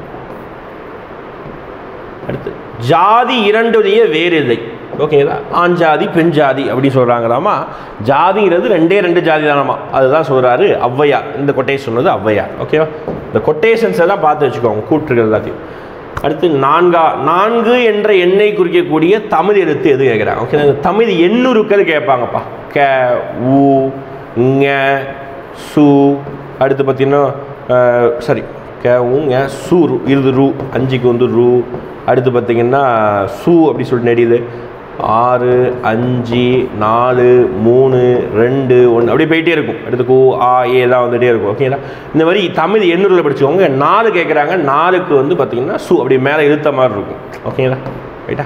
அடுத்து ஜாதி இரண்டுடைய வேறு இல்லை ஓகேங்களா ஆண் ஜாதி பெண் ஜாதி அப்படி சொல்கிறாங்களாமா ஜாதிங்கிறது ரெண்டே ரெண்டு ஜாதி தானாமா அதுதான் சொல்கிறாரு ஔவையார் இந்த கொட்டேஷன் சொன்னது ஔவையார் ஓகேவா இந்த கொட்டேஷன்ஸ் எல்லாம் பார்த்து வச்சுக்கோங்க கூற்றுகள் எல்லாத்தையும் அடுத்து நான்கா நான்கு என்ற எண்ணை குறிக்கக்கூடிய தமிழ் எழுத்து எது கேட்குறாங்க ஓகே இந்த தமிழ் எண்ணுருக்கள் கேட்பாங்கப்பா க உ ங சு அடுத்து பார்த்தீங்கன்னா சரி க உங்க சு ரு இருது ரூ அஞ்சுக்கு வந்து ரூ அடுத்து பார்த்தீங்கன்னா சு அப்படி சொல்லிட்டு நெடியுது ஆறு அஞ்சு நாலு மூணு ரெண்டு ஒன்று அப்படியே போயிட்டே இருக்கும் அடுத்து கு ஆ ஏலாம் வந்துகிட்டே இருக்கும் ஓகேங்களா இந்த மாதிரி தமிழ் எண்ணூரில் படிச்சுக்கோங்க நாலு கேட்குறாங்க நாலுக்கு வந்து பார்த்தீங்கன்னா சு அப்படி மேலே இழுத்த மாதிரி இருக்கும் ஓகேங்களா ரைட்டா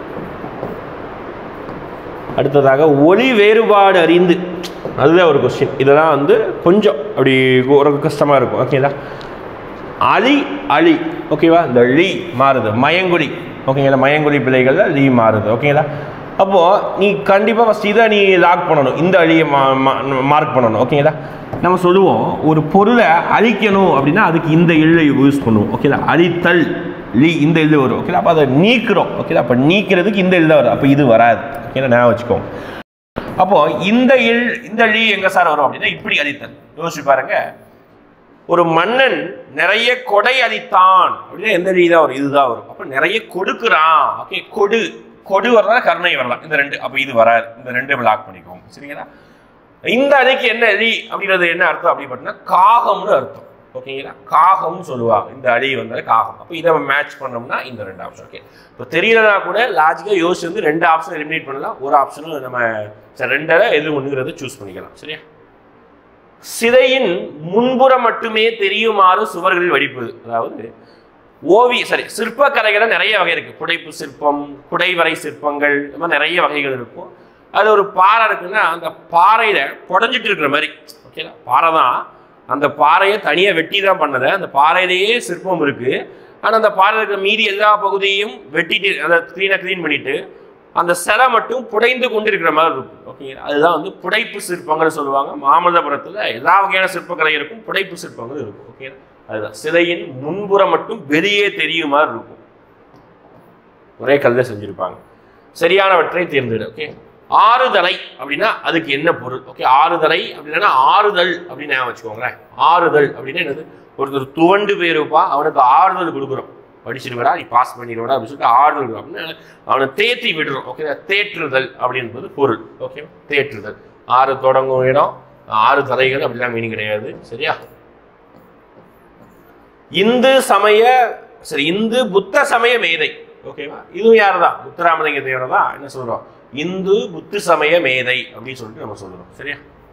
அடுத்ததாக ஒளி வேறுபாடு அறிந்து அதுதான் ஒரு கொஸ்டின் இதெல்லாம் வந்து கொஞ்சம் அப்படி ஒரு கஷ்டமாக இருக்கும் ஓகேங்களா அலி அலி ஓகேவா இந்த லீ மாறுது மயங்குடி ஓகேங்களா மயங்குடி பிள்ளைகள்ல லீ மாறுது ஓகேங்களா அப்போது நீ கண்டிப்பாக ஃபஸ்ட் இதை நீ லாக் பண்ணணும் இந்த அழியை மார்க் பண்ணணும் ஓகேங்களா நம்ம சொல்லுவோம் ஒரு பொருளை அழிக்கணும் அப்படின்னா அதுக்கு இந்த எள்ளை யூஸ் பண்ணுவோம் ஓகேங்களா அழித்தல் லீ இந்த எள்ளு வரும் ஓகேங்களா அப்போ அதை நீக்கிறோம் ஓகேங்களா அப்போ நீக்கிறதுக்கு இந்த எள்ளு தான் வரும் அப்போ இது வராது ஓகேங்களா நான் வச்சுக்கோங்க அப்போ இந்த இல் இந்த லீ எங்க சார் வரும் அப்படின்னா இப்படி அழித்தல் யோசிச்சு பாருங்க ஒரு மன்னன் நிறைய கொடை அளித்தான் அப்படின்னா எந்த லீ தான் வரும் இதுதான் வரும் அப்போ நிறைய கொடுக்குறான் ஓகே கொடு கொடு வரலாம் கருணை வரலாம் இந்த ரெண்டு அப்போ இது வராது இந்த ரெண்டு பிளாக் பண்ணிக்கோங்க சரிங்களா இந்த அணிக்கு என்ன லீ அப்படிங்கிறது என்ன அர்த்தம் அப்படி பார்த்தீங்கன்னா காகம்னு அர்த்தம் ஓகேங்களா காகம்னு சொல்லுவாங்க இந்த அடி வந்தாலே காகம் அப்போ இதை மேட்ச் பண்ணோம்னா இந்த ரெண்டு ஆப்ஷன் ஓகே இப்போ தெரியலனா கூட லாஜிக்காக யோசிச்சு வந்து ரெண்டு ஆப்ஷன் எலிமினேட் பண்ணலாம் ஒரு ஆப்ஷனும் நம்ம சரி ரெண்டில் எது ஒன்றுங்கிறத சூஸ் பண்ணிக்கலாம் சரியா சிதையின் முன்புறம் மட்டுமே தெரியுமாறு சுவர்களில் வடிப்பது அதாவது ஓவிய சரி சிற்பக்கலைகளை நிறைய வகை இருக்கு புடைப்பு சிற்பம் குடைவரை சிற்பங்கள் இந்த மாதிரி நிறைய வகைகள் இருக்கும் அது ஒரு பாறை இருக்குன்னா அந்த பாறையில புடஞ்சிட்டு இருக்கிற மாதிரி ஓகேங்களா பாறை தான் அந்த பாறையை தனியாக வெட்டி தான் பண்ணது அந்த பாறையிலேயே சிற்பம் இருக்கு ஆனால் அந்த பாறையில் இருக்கிற மீதி எல்லா பகுதியையும் வெட்டிட்டு அதை க்ளீனாக க்ளீன் பண்ணிட்டு அந்த சிலை மட்டும் புடைந்து கொண்டு இருக்கிற மாதிரி இருக்கும் ஓகேங்களா அதுதான் வந்து புடைப்பு சிற்பங்கள் சொல்லுவாங்க மாமல்லபுரத்தில் எல்லா வகையான சிற்பக்கலை இருக்கும் புடைப்பு சிற்பங்கள் இருக்கும் ஓகேங்களா அதுதான் சிலையின் முன்புறம் மட்டும் வெளியே தெரியும் மாதிரி இருக்கும் ஒரே கல்ல செஞ்சிருப்பாங்க சரியானவற்றை தேர்ந்தெடு ஓகே ஆறுதலை அப்படின்னா அதுக்கு என்ன பொருள் ஓகே ஆறுதலை அப்படின்னா ஆறுதல் அப்படின்னு ஞாபகம் வச்சுக்கோங்களேன் ஆறுதல் அப்படின்னா என்னது ஒருத்தர் துவண்டு போயிருப்பா அவனுக்கு ஆறுதல் கொடுக்குறோம் படிச்சிருவடா நீ பாஸ் பண்ணிடுவடா அப்படின்னு சொல்லிட்டு ஆறுதல் கொடுக்குறோம். அப்படின்னா அவனை தேத்தி விடுறோம் ஓகே தேற்றுதல் அப்படின்றது பொருள் ஓகே தேற்றுதல் ஆறு தொடங்கும் இடம் ஆறு தலைகள் அப்படிலாம் மீனிங் கிடையாது சரியா இந்து சமய சரி இந்து புத்த சமய மேதை ஓகேவா இதுவும் யார் தான் முத்துராமலிங்க தேவர் தான் என்ன சொல்றோம் இந்து புத்த சமய மேதை அப்படின்னு சொல்லிட்டு நம்ம சொல்றோம் சரியா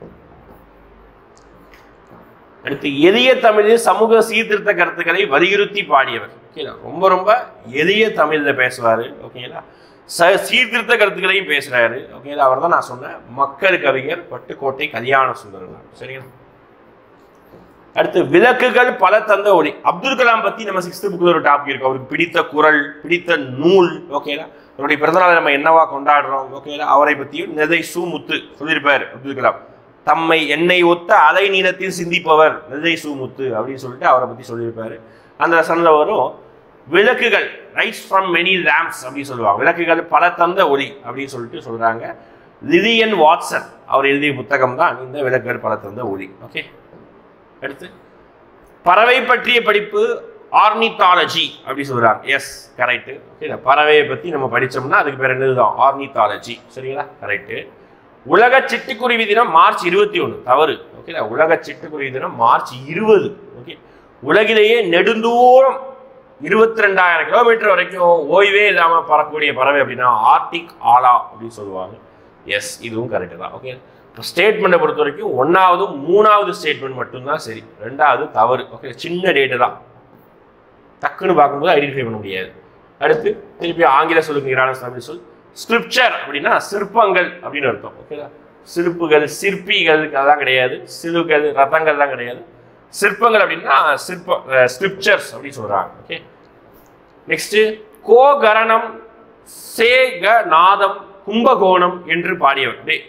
அடுத்து எளிய தமிழில் சமூக சீர்திருத்த கருத்துக்களை வலியுறுத்தி பாடியவர் ஓகேங்களா ரொம்ப ரொம்ப எளிய தமிழ்ல பேசுவாரு ஓகேங்களா ச சீர்திருத்த கருத்துக்களையும் பேசுறாரு ஓகேங்களா அவர் தான் நான் சொன்னேன் மக்கள் கவிஞர் பட்டுக்கோட்டை கல்யாண சுந்தரம் சரிங்களா அடுத்து விளக்குகள் பல தந்த ஒளி அப்துல் கலாம் பத்தி நம்ம சிக்ஸ்த் புக்ல ஒரு டாபிக் இருக்கு அவருக்கு பிடித்த குரல் பிடித்த நூல் ஓகேங்களா அவருடைய பிறந்தநாளை நம்ம என்னவா கொண்டாடுறோம் ஓகேங்களா அவரை பத்தியும் நெதை சு முத்து சொல்லியிருப்பார் அப்துல் கலாம் தம்மை என்னை ஒத்த அலை நீளத்தில் சிந்திப்பவர் நெதை சு முத்து அப்படின்னு சொல்லிட்டு அவரை பத்தி சொல்லியிருப்பாரு அந்த சன்ல வரும் விளக்குகள் ரைட்ஸ் ஃப்ரம் மெனி லேம்ப்ஸ் அப்படின்னு சொல்லுவாங்க விளக்குகள் பல தந்த ஒளி அப்படின்னு சொல்லிட்டு சொல்றாங்க லிலியன் வாட்சன் அவர் எழுதிய புத்தகம் தான் இந்த விளக்குகள் பல தந்த ஒளி ஓகே அடுத்து பறவை பற்றிய படிப்பு ஆர்னித்தாலஜி அப்படி சொல்றாங்க எஸ் கரெக்ட் ஓகே பறவையை பத்தி நம்ம படிச்சோம்னா அதுக்கு பேர் என்னதுதான் ஆர்னித்தாலஜி சரிங்களா கரெக்ட் உலக சிட்டுக்குருவி தினம் மார்ச் இருபத்தி ஒன்று தவறு ஓகே உலக சிட்டுக்குருவி தினம் மார்ச் இருபது ஓகே உலகிலேயே நெடுந்தூரம் இருபத்தி ரெண்டாயிரம் கிலோமீட்டர் வரைக்கும் ஓய்வே இல்லாமல் பறக்கக்கூடிய பறவை அப்படின்னா ஆர்டிக் ஆலா அப்படின்னு சொல்லுவாங்க எஸ் இதுவும் கரெக்டு தான் ஓகே இப்போ ஸ்டேட்மெண்ட்டை பொறுத்த வரைக்கும் ஒன்றாவது மூணாவது ஸ்டேட்மெண்ட் மட்டும்தான் சரி ரெண்டாவது தவறு ஓகே சின்ன டேட்டு தான் டக்குன்னு பார்க்கும்போது ஐடென்டிஃபை பண்ண முடியாது அடுத்து திருப்பி ஆங்கில சொல்லுங்க இரான தமிழ் சொல் ஸ்கிரிப்சர் அப்படின்னா சிற்பங்கள் அப்படின்னு அர்த்தம் ஓகேங்களா சிற்புகள் சிற்பிகள் அதெல்லாம் கிடையாது சிலுகள் ரதங்கள்லாம் கிடையாது சிற்பங்கள் அப்படின்னா சிற்ப ஸ்கிரிப்சர்ஸ் அப்படின்னு சொல்றாங்க ஓகே நெக்ஸ்ட் கோகரணம் சேக நாதம் கும்பகோணம் என்று பாடியவர் டே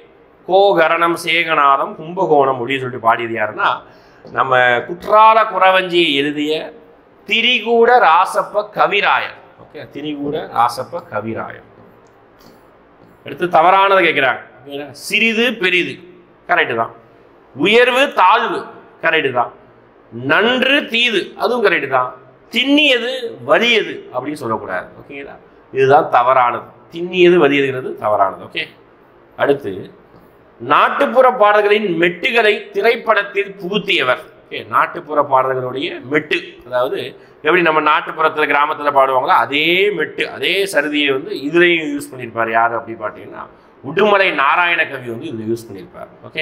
கோகரணம் சேகநாதம் கும்பகோணம் அப்படின்னு சொல்லிட்டு பாடியது யாருன்னா நம்ம குற்றால குறவஞ்சியை எழுதிய திரிகூட ராசப்ப கவிராயர் ஓகே திரிகூட ராசப்ப கவிராயர் அடுத்து தவறானதை கேட்குறாங்க சிறிது பெரிது கரெக்டு தான் உயர்வு தாழ்வு கரெக்டு தான் நன்று தீது அதுவும் கரெக்டு தான் திண்ணியது வலியது அப்படின்னு சொல்லக்கூடாது ஓகேங்களா இதுதான் தவறானது திண்ணியது வலியதுங்கிறது தவறானது ஓகே அடுத்து நாட்டுப்புற பாடல்களின் மெட்டுகளை திரைப்படத்தில் புகுத்தியவர் ஓகே நாட்டுப்புற பாடல்களுடைய மெட்டு அதாவது எப்படி நம்ம நாட்டுப்புறத்தில் கிராமத்தில் பாடுவாங்களோ அதே மெட்டு அதே சருதியை வந்து இதுலேயும் யூஸ் பண்ணியிருப்பார் யார் அப்படி பார்த்தீங்கன்னா உடுமலை நாராயண கவி வந்து இதில் யூஸ் பண்ணியிருப்பார் ஓகே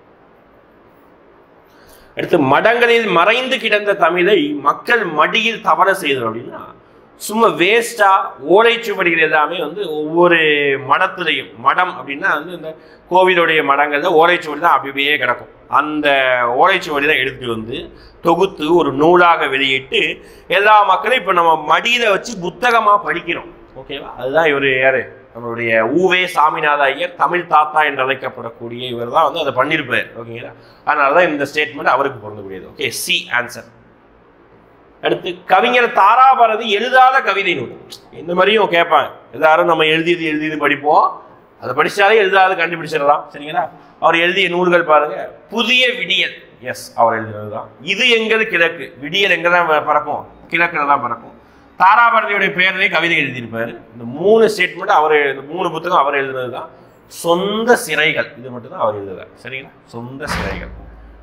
அடுத்து மடங்களில் மறைந்து கிடந்த தமிழை மக்கள் மடியில் தவற செய்தோம் அப்படின்னா சும்மா வேஸ்டா ஓலைச்சுவடிகள் எல்லாமே வந்து ஒவ்வொரு மடத்துலையும் மடம் அப்படின்னா வந்து இந்த கோவிலுடைய மடங்கள்ல ஓலைச்சுவடி தான் அப்படி அப்படியே கிடக்கும் அந்த ஓலைச்சுவடி தான் எடுத்துட்டு வந்து தொகுத்து ஒரு நூலாக வெளியிட்டு எல்லா மக்களும் இப்போ நம்ம மடியில வச்சு புத்தகமா படிக்கிறோம் ஓகேவா அதுதான் இவர் யாரு நம்மளுடைய ஊவே சாமிநாத ஐயர் தமிழ் தாத்தா என்று அழைக்கப்படக்கூடிய இவர் தான் வந்து அதை பண்ணியிருப்பார் ஓகேங்களா அதனால தான் இந்த ஸ்டேட்மெண்ட் அவருக்கு பொருந்தக்கூடியது ஓகே சி ஆன்சர் அடுத்து கவிஞர் தாராபாரதி எழுதாத கவிதை நூல் இந்த மாதிரியும் கேட்பாங்க எல்லாரும் நம்ம எழுதியது எழுதியது படிப்போம் அதை படிச்சாலே எழுதாத கண்டுபிடிச்சிடலாம் சரிங்களா அவர் எழுதிய நூல்கள் பாருங்க புதிய விடியல் எஸ் அவர் எழுதினது தான் இது எங்கள் கிழக்கு விடியல் எங்கே தான் பறக்கும் கிழக்குல தான் பறக்கும் தாராபாரதியுடைய பேர்லேயே கவிதை எழுதியிருப்பாரு இந்த மூணு ஸ்டேட்மெண்ட் அவர் இந்த மூணு புத்தகம் அவர் எழுதுனது தான் சொந்த சிறைகள் இது மட்டும் தான் அவர் எழுதுறார் சரிங்களா சொந்த சிறைகள்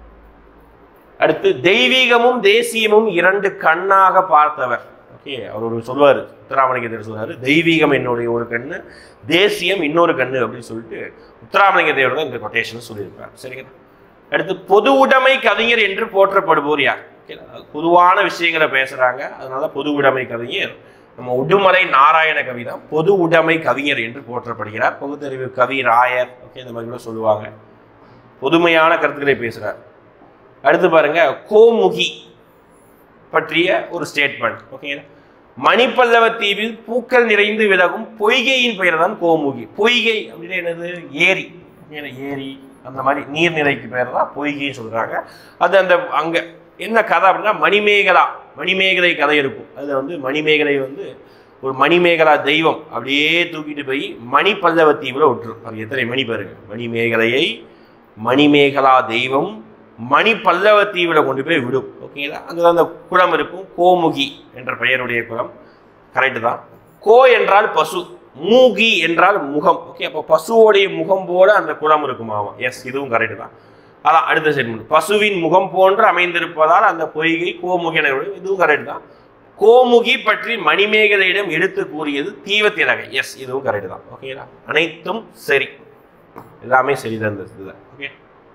அடுத்து தெய்வீகமும் தேசியமும் இரண்டு கண்ணாக பார்த்தவர் ஓகே அவர் ஒரு சொல்வார் உத்தராமலிங்க சொல்வார் தெய்வீகம் என்னுடைய ஒரு கண்ணு தேசியம் இன்னொரு கண்ணு அப்படின்னு சொல்லிட்டு உத்தராமலிங்க தேவர் தான் இந்த கொட்டேஷன் சொல்லியிருப்பார் சரிங்களா அடுத்து பொது உடைமை கவிஞர் என்று போற்றப்படுவோர் யார் ஓகே பொதுவான விஷயங்களை பேசுறாங்க அதனால பொது உடைமை கவிஞர் நம்ம உடுமலை நாராயண கவி தான் பொது உடைமை கவிஞர் என்று போற்றப்படுகிறார் பகுத்தறிவு கவி ராயர் ஓகே இந்த மாதிரி கூட சொல்லுவாங்க பொதுமையான கருத்துக்களை பேசுறார் அடுத்து பாருங்க கோமுகி பற்றிய ஒரு ஸ்டேட்மெண்ட் ஓகேங்களா மணிப்பல்லவ தீவில் பூக்கள் நிறைந்து விலகும் பொய்கையின் பெயர் தான் கோமுகி பொய்கை அப்படின்னு என்னது ஏரி ஓகேங்களா? ஏரி அந்த மாதிரி நீர்நிலைக்கு பேர் தான் பொய்கைன்னு சொல்றாங்க அது அந்த அங்க என்ன கதை அப்படின்னா மணிமேகலா மணிமேகலை கதை இருக்கும் அதுல வந்து மணிமேகலை வந்து ஒரு மணிமேகலா தெய்வம் அப்படியே தூக்கிட்டு போய் மணி பல்லவ தீவுல விட்டுரும் அது எத்தனை மணி பாருங்க மணிமேகலையை மணிமேகலா தெய்வம் மணி பல்லவ தீவில் கொண்டு போய் விடும் ஓகேங்களா அங்கே அந்த குளம் இருக்கும் கோமுகி என்ற பெயருடைய குளம் கரெக்டு தான் கோ என்றால் பசு மூகி என்றால் முகம் ஓகே அப்போ பசுவோடைய முகம் போல அந்த குளம் இருக்குமாமா எஸ் இதுவும் கரெக்டு தான் அதான் அடுத்த ஸ்டேட்மெண்ட் பசுவின் முகம் போன்று அமைந்திருப்பதால் அந்த பொய்கை கோமுகி என விடும். இதுவும் கரெக்ட் தான் கோமுகி பற்றி மணிமேகலையிடம் எடுத்து கூறியது தீவத்திலகை எஸ் இதுவும் கரெக்ட் தான் ஓகேங்களா அனைத்தும் சரி எல்லாமே சரிதான் இந்த இதுதான் ஓகே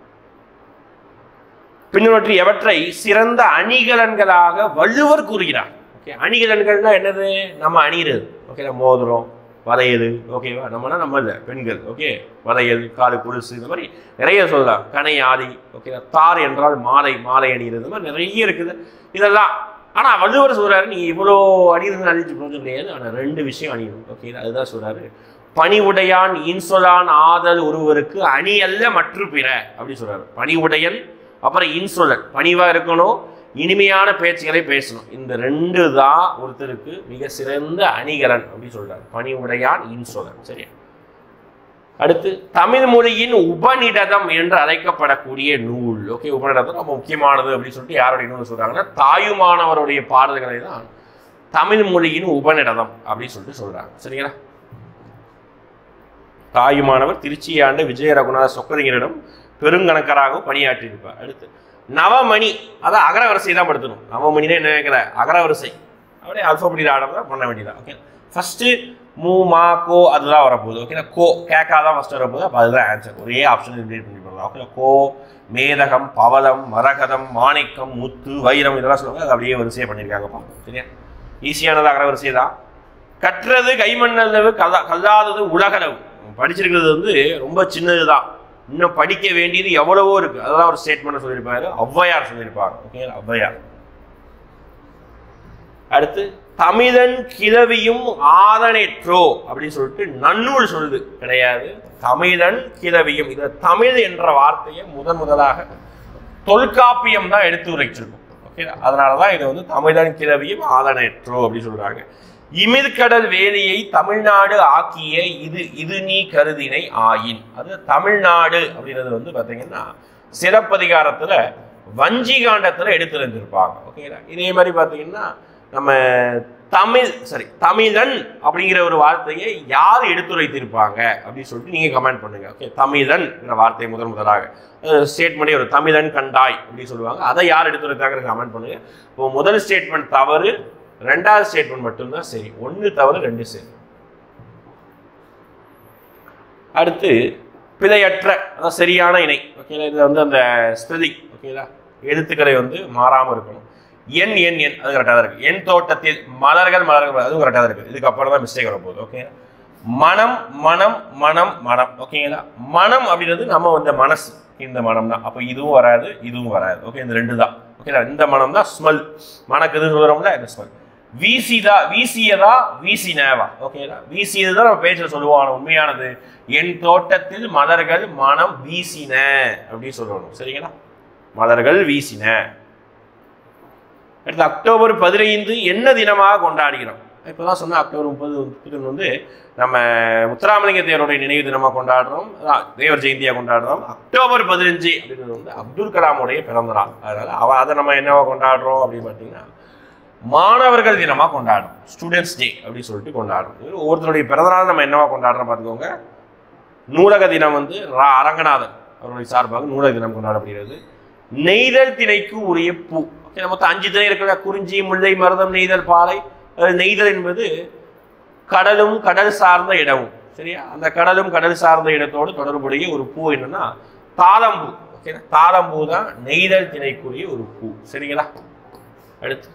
பின்னொற்றி எவற்றை சிறந்த அணிகலன்களாக வள்ளுவர் கூறுகிறார் ஓகே அணிகலன்கள்னா என்னது நம்ம அணிகிறது ஓகே மோதிரம் வளையல் ஓகேவா நம்மனா நம்ம இல்லை பெண்கள் ஓகே வளையல் காடு குலுசு இந்த மாதிரி நிறைய சொல்லலாம் கனை ஆதி ஓகே தார் என்றால் மாலை மாலை அணிகிறது இந்த மாதிரி நிறைய இருக்குது இதெல்லாம் ஆனால் வள்ளுவர் சொல்றாரு நீ இவ்வளோ அணிகிறது அணிஞ்சு போக கிடையாது ஆனால் ரெண்டு விஷயம் அணியணும் ஓகே அதுதான் சொல்றாரு பணிவுடையான் இன்சொலான் ஆதல் ஒருவருக்கு அணி அல்ல மற்ற பிற அப்படி சொல்றாரு பணிவுடையன் அப்புறம் இன்சொலன் பணிவா இருக்கணும் இனிமையான பேச்சுகளை பேசணும் இந்த ரெண்டு தான் ஒருத்தருக்கு மிக சிறந்த அணிகலன் அப்படின்னு சொல்றாரு பணிவுடையான் இன்சொலன் சரியா அடுத்து தமிழ் மொழியின் உபநிடதம் என்று அழைக்கப்படக்கூடிய நூல் ஓகே உபநிடதம் ரொம்ப முக்கியமானது அப்படின்னு சொல்லிட்டு யாருடைய நூல் சொல்றாங்கன்னா தாயுமானவருடைய பாடல்களை தான் தமிழ் மொழியின் உபநிடதம் அப்படின்னு சொல்லிட்டு சொல்றாங்க சரிங்களா தாயுமானவர் திருச்சியை ஆண்ட விஜய ரகுநாத சொக்கரிங்கரிடம் பெருங்கணக்கராகவும் பணியாற்றியிருப்பார் அடுத்து நவமணி அதான் அகரவரிசை தான் படுத்தணும் நவமணினா என்ன கேட்கல அகரவரிசை அப்படியே அல்பபடி ஆர்டர் தான் பண்ண வேண்டியதான் ஓகே ஃபர்ஸ்ட் மூ மா கோ அதுதான் வரப்போகுது ஓகேனா கோ கேக்கா தான் ஃபர்ஸ்ட் வரப்போகுது அப்போ அதுதான் ஆன்சர் ஒரே ஆப்ஷன் ரிலேட் பண்ணி போடலாம் ஓகே கோ மேதகம் பவளம் மரகதம் மாணிக்கம் முத்து வைரம் இதெல்லாம் சொல்லுவாங்க அது அப்படியே வரிசையாக பண்ணியிருக்காங்கப்பா சரியா ஈஸியானது அகரவரிசை தான் கற்றது கைமண்ணளவு கல்லா கல்லாதது உலகளவு படிச்சிருக்கிறது வந்து ரொம்ப சின்னது தான் இன்னும் படிக்க வேண்டியது எவ்வளவோ இருக்கு அதெல்லாம் ஒரு ஸ்டேட்மெண்ட் சொல்லியிருப்பாரு ஔவையார் சொல்லியிருப்பாங்க ஓகே ஔவையார் அடுத்து தமிழன் கிளவியும் ஆதனேற்றோ அப்படின்னு சொல்லிட்டு நன்னூல் சொல்லுது கிடையாது தமிழன் கிளவியும் இது தமிழ் என்ற வார்த்தையை முதன் முதலாக தொல்காப்பியம் தான் எடுத்து உரைச்சிருக்கும் ஓகே அதனால தான் இது வந்து தமிழன் கிளவியும் ஆதனேற்றோ அப்படின்னு சொல்றாங்க இமிர்கடல் வேலியை தமிழ்நாடு ஆக்கிய இது இது நீ கருதினை ஆயின் அது தமிழ்நாடு அப்படின்றது வந்து பார்த்தீங்கன்னா சிறப்பதிகாரத்துல வஞ்சிகாண்டத்துல எடுத்துரைந்திருப்பாங்க ஓகேங்களா இதே மாதிரி பார்த்தீங்கன்னா நம்ம தமிழ் சரி தமிழன் அப்படிங்கிற ஒரு வார்த்தையை யார் எடுத்துரைத்திருப்பாங்க அப்படின்னு சொல்லிட்டு நீங்க கமெண்ட் பண்ணுங்க ஓகே தமிழன் வார்த்தை முதன் முதலாக ஸ்டேட்மெண்ட்டே ஒரு தமிழன் கண்டாய் அப்படின்னு சொல்லுவாங்க அதை யார் எடுத்துரைத்தாங்க கமெண்ட் பண்ணுங்க இப்போ முதல் ஸ்டேட்மெண்ட் தவறு ரெண்டாவது ஸ்டேட்மெண்ட் மட்டும்தான் சரி ஒன்று தவறு ரெண்டு சரி அடுத்து பிழையற்ற அதாவது சரியான இணை ஓகேங்களா இது வந்து அந்த ஸ்திருதி ஓகேங்களா எழுத்துக்களை வந்து மாறாமல் இருக்கணும் என் என் என் அது கரெக்டாக தான் இருக்குது என் தோட்டத்தில் மலர்கள் மலர்கள் அதுவும் கரெக்டாக தான் இருக்குது இதுக்கப்புறம் தான் மிஸ்டேக் வரப்போகுது ஓகே மனம் மனம் மனம் மனம் ஓகேங்களா மனம் அப்படின்றது நம்ம வந்து மனசு இந்த மனம் தான் அப்போ இதுவும் வராது இதுவும் வராது ஓகே இந்த ரெண்டு தான் ஓகேங்களா இந்த மனம் தான் ஸ்மெல் மணக்குதுன்னு சொல்கிறோம்ல இந்த ஸ்மெல் வீசிதா வீசியதா வீசினவா ஓகேங்களா வீசியது தான் நம்ம பேச்சில் சொல்லுவோம் ஆனா உண்மையானது என் தோட்டத்தில் மலர்கள் மனம் வீசின அப்படின்னு சொல்லணும் சரிங்களா மலர்கள் வீசின அடுத்து அக்டோபர் பதினைந்து என்ன தினமாக கொண்டாடுகிறோம் இப்போதான் சொன்ன அக்டோபர் முப்பது முப்பது வந்து நம்ம முத்துராமலிங்க தேவருடைய நினைவு தினமாக கொண்டாடுறோம் அதான் தேவர் ஜெயந்தியாக கொண்டாடுறோம் அக்டோபர் பதினஞ்சு அப்படின்றது வந்து அப்துல் கலாமுடைய பிறந்த நாள் அதனால அவ அதை நம்ம என்னவா கொண்டாடுறோம் அப்படின்னு பார்த்தீங்கன்னா மாணவர்கள் தினமாக கொண்டாடுறோம் ஸ்டூடெண்ட்ஸ் டே அப்படின்னு சொல்லிட்டு கொண்டாடுறோம் இது ஒவ்வொருத்தருடைய பிறந்தநாள் நம்ம என்னவா கொண்டாடுறோம் பார்த்துக்கோங்க நூலக தினம் வந்து ரா அரங்கநாதன் அவருடைய சார்பாக நூலக தினம் கொண்டாடப்படுகிறது நெய்தல் திணைக்கு உரிய பூ ஓகே மொத்தம் அஞ்சு திணை இருக்கிற குறிஞ்சி முல்லை மருதம் நெய்தல் பாலை அதாவது நெய்தல் என்பது கடலும் கடல் சார்ந்த இடமும் சரியா அந்த கடலும் கடல் சார்ந்த இடத்தோடு தொடர்புடைய ஒரு பூ என்னன்னா தாளம்பூ ஓகே தாளம்பூ தான் நெய்தல் திணைக்குரிய ஒரு பூ சரிங்களா அடுத்து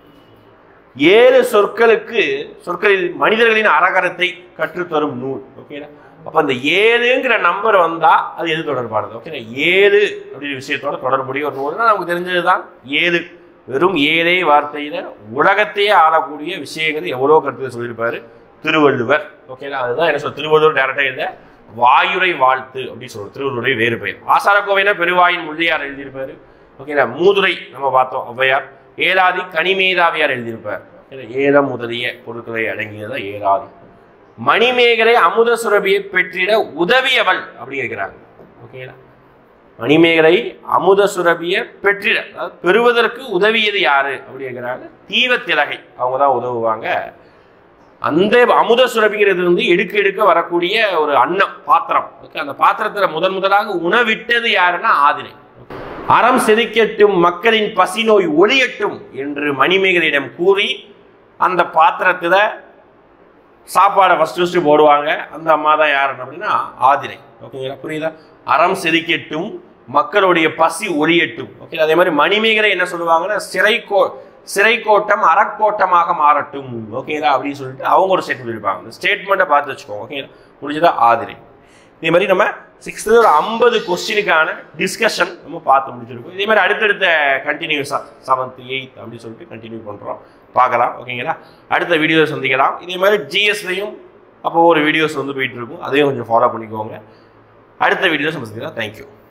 ஏழு சொற்களுக்கு சொற்களில் மனிதர்களின் அரகரத்தை கற்றுத்தரும் நூல் ஓகேங்களா அப்போ அந்த ஏழுங்கிற நம்பர் வந்தா அது எது தொடர்பானது ஓகே ஏழு அப்படிங்கிற விஷயத்தோட தொடர்புடைய ஒரு நூல்னா நமக்கு தெரிஞ்சது தான் ஏழு வெறும் ஏழே வார்த்தையில உலகத்தையே ஆளக்கூடிய விஷயங்கள் எவ்வளோ கருத்து சொல்லியிருப்பாரு திருவள்ளுவர் ஓகேங்களா அதுதான் என்ன சொல்ற திருவள்ளுவர் டேரக்டாக எழுத வாயுரை வாழ்த்து அப்படின்னு சொல்றோம் திருவள்ளுவருடைய வேறு பெயர் ஆசாரக்கோவைனா பெருவாயின் முள்ளியார் எழுதியிருப்பாரு ஓகேங்களா மூதுரை நம்ம பார்த்தோம் ஔவையார் ஏலாதி கனிமேதாவியார் எழுதியிருப்பார் ஓகேங்களா? ஏலம் முதலிய பொருட்களை அடங்கியதா ஏலாதி மணிமேகலை அமுத சுரபியை பெற்றிட உதவியவள் அப்படி இருக்கிறாங்க ஓகேங்களா மணிமேகலை அமுத சுரபியை பெற்றிட அதாவது பெறுவதற்கு உதவியது யாரு அப்படி இருக்கிறாங்க தீவத்திலகை அவங்க தான் உதவுவாங்க அந்த அமுத சுரபிங்கிறது வந்து எடுக்க எடுக்க வரக்கூடிய ஒரு அன்னம் பாத்திரம் ஓகே அந்த பாத்திரத்துல முதன் முதலாக உணவிட்டது யாருன்னா ஆதிரை அறம் செதுக்கட்டும் மக்களின் பசி நோய் ஒளியட்டும் என்று மணிமேகலையிடம் கூறி அந்த பாத்திரத்துல சாப்பாடை ஃபஸ்ட்டு ஃபஸ்ட்டு போடுவாங்க அந்த அம்மா தான் யார் அப்படின்னா ஆதிரை ஓகேங்களா புரியுதா அறம் செதுக்கட்டும் மக்களுடைய பசி ஒளியட்டும் ஓகே அதே மாதிரி மணிமேகலை என்ன சொல்லுவாங்கன்னா சிறை கோ சிறை கோட்டம் அறக்கோட்டமாக மாறட்டும் ஓகேங்களா அப்படின்னு சொல்லிட்டு அவங்க ஒரு ஸ்டேட்மெண்ட் இருப்பாங்க இந்த ஸ்டேட்மெண்ட்டை பார்த்து வச்சுக்கோங்க ஓகேங்களா முடிஞ்சதா ஆதிரை இதே மாதிரி நம்ம சிக்ஸ்த்து ஒரு ஐம்பது கொஸ்டினுக்கான டிஸ்கஷன் நம்ம பார்த்து முடிச்சிருக்கோம் இதே மாதிரி அடுத்தடுத்த கண்டினியூஸாக செவன்த் எயித் அப்படின்னு சொல்லிட்டு கண்டினியூ பண்ணுறோம் பார்க்கலாம் ஓகேங்களா அடுத்த வீடியோ சந்திக்கலாம் இதே மாதிரி ஜிஎஸ்லையும் அப்போ ஒரு வீடியோஸ் வந்து போயிட்டு இருக்கும் அதையும் கொஞ்சம் ஃபாலோ பண்ணிக்கோங்க அடுத்த வீடியோஸ் சந்திக்கலாம் தேங்க்யூ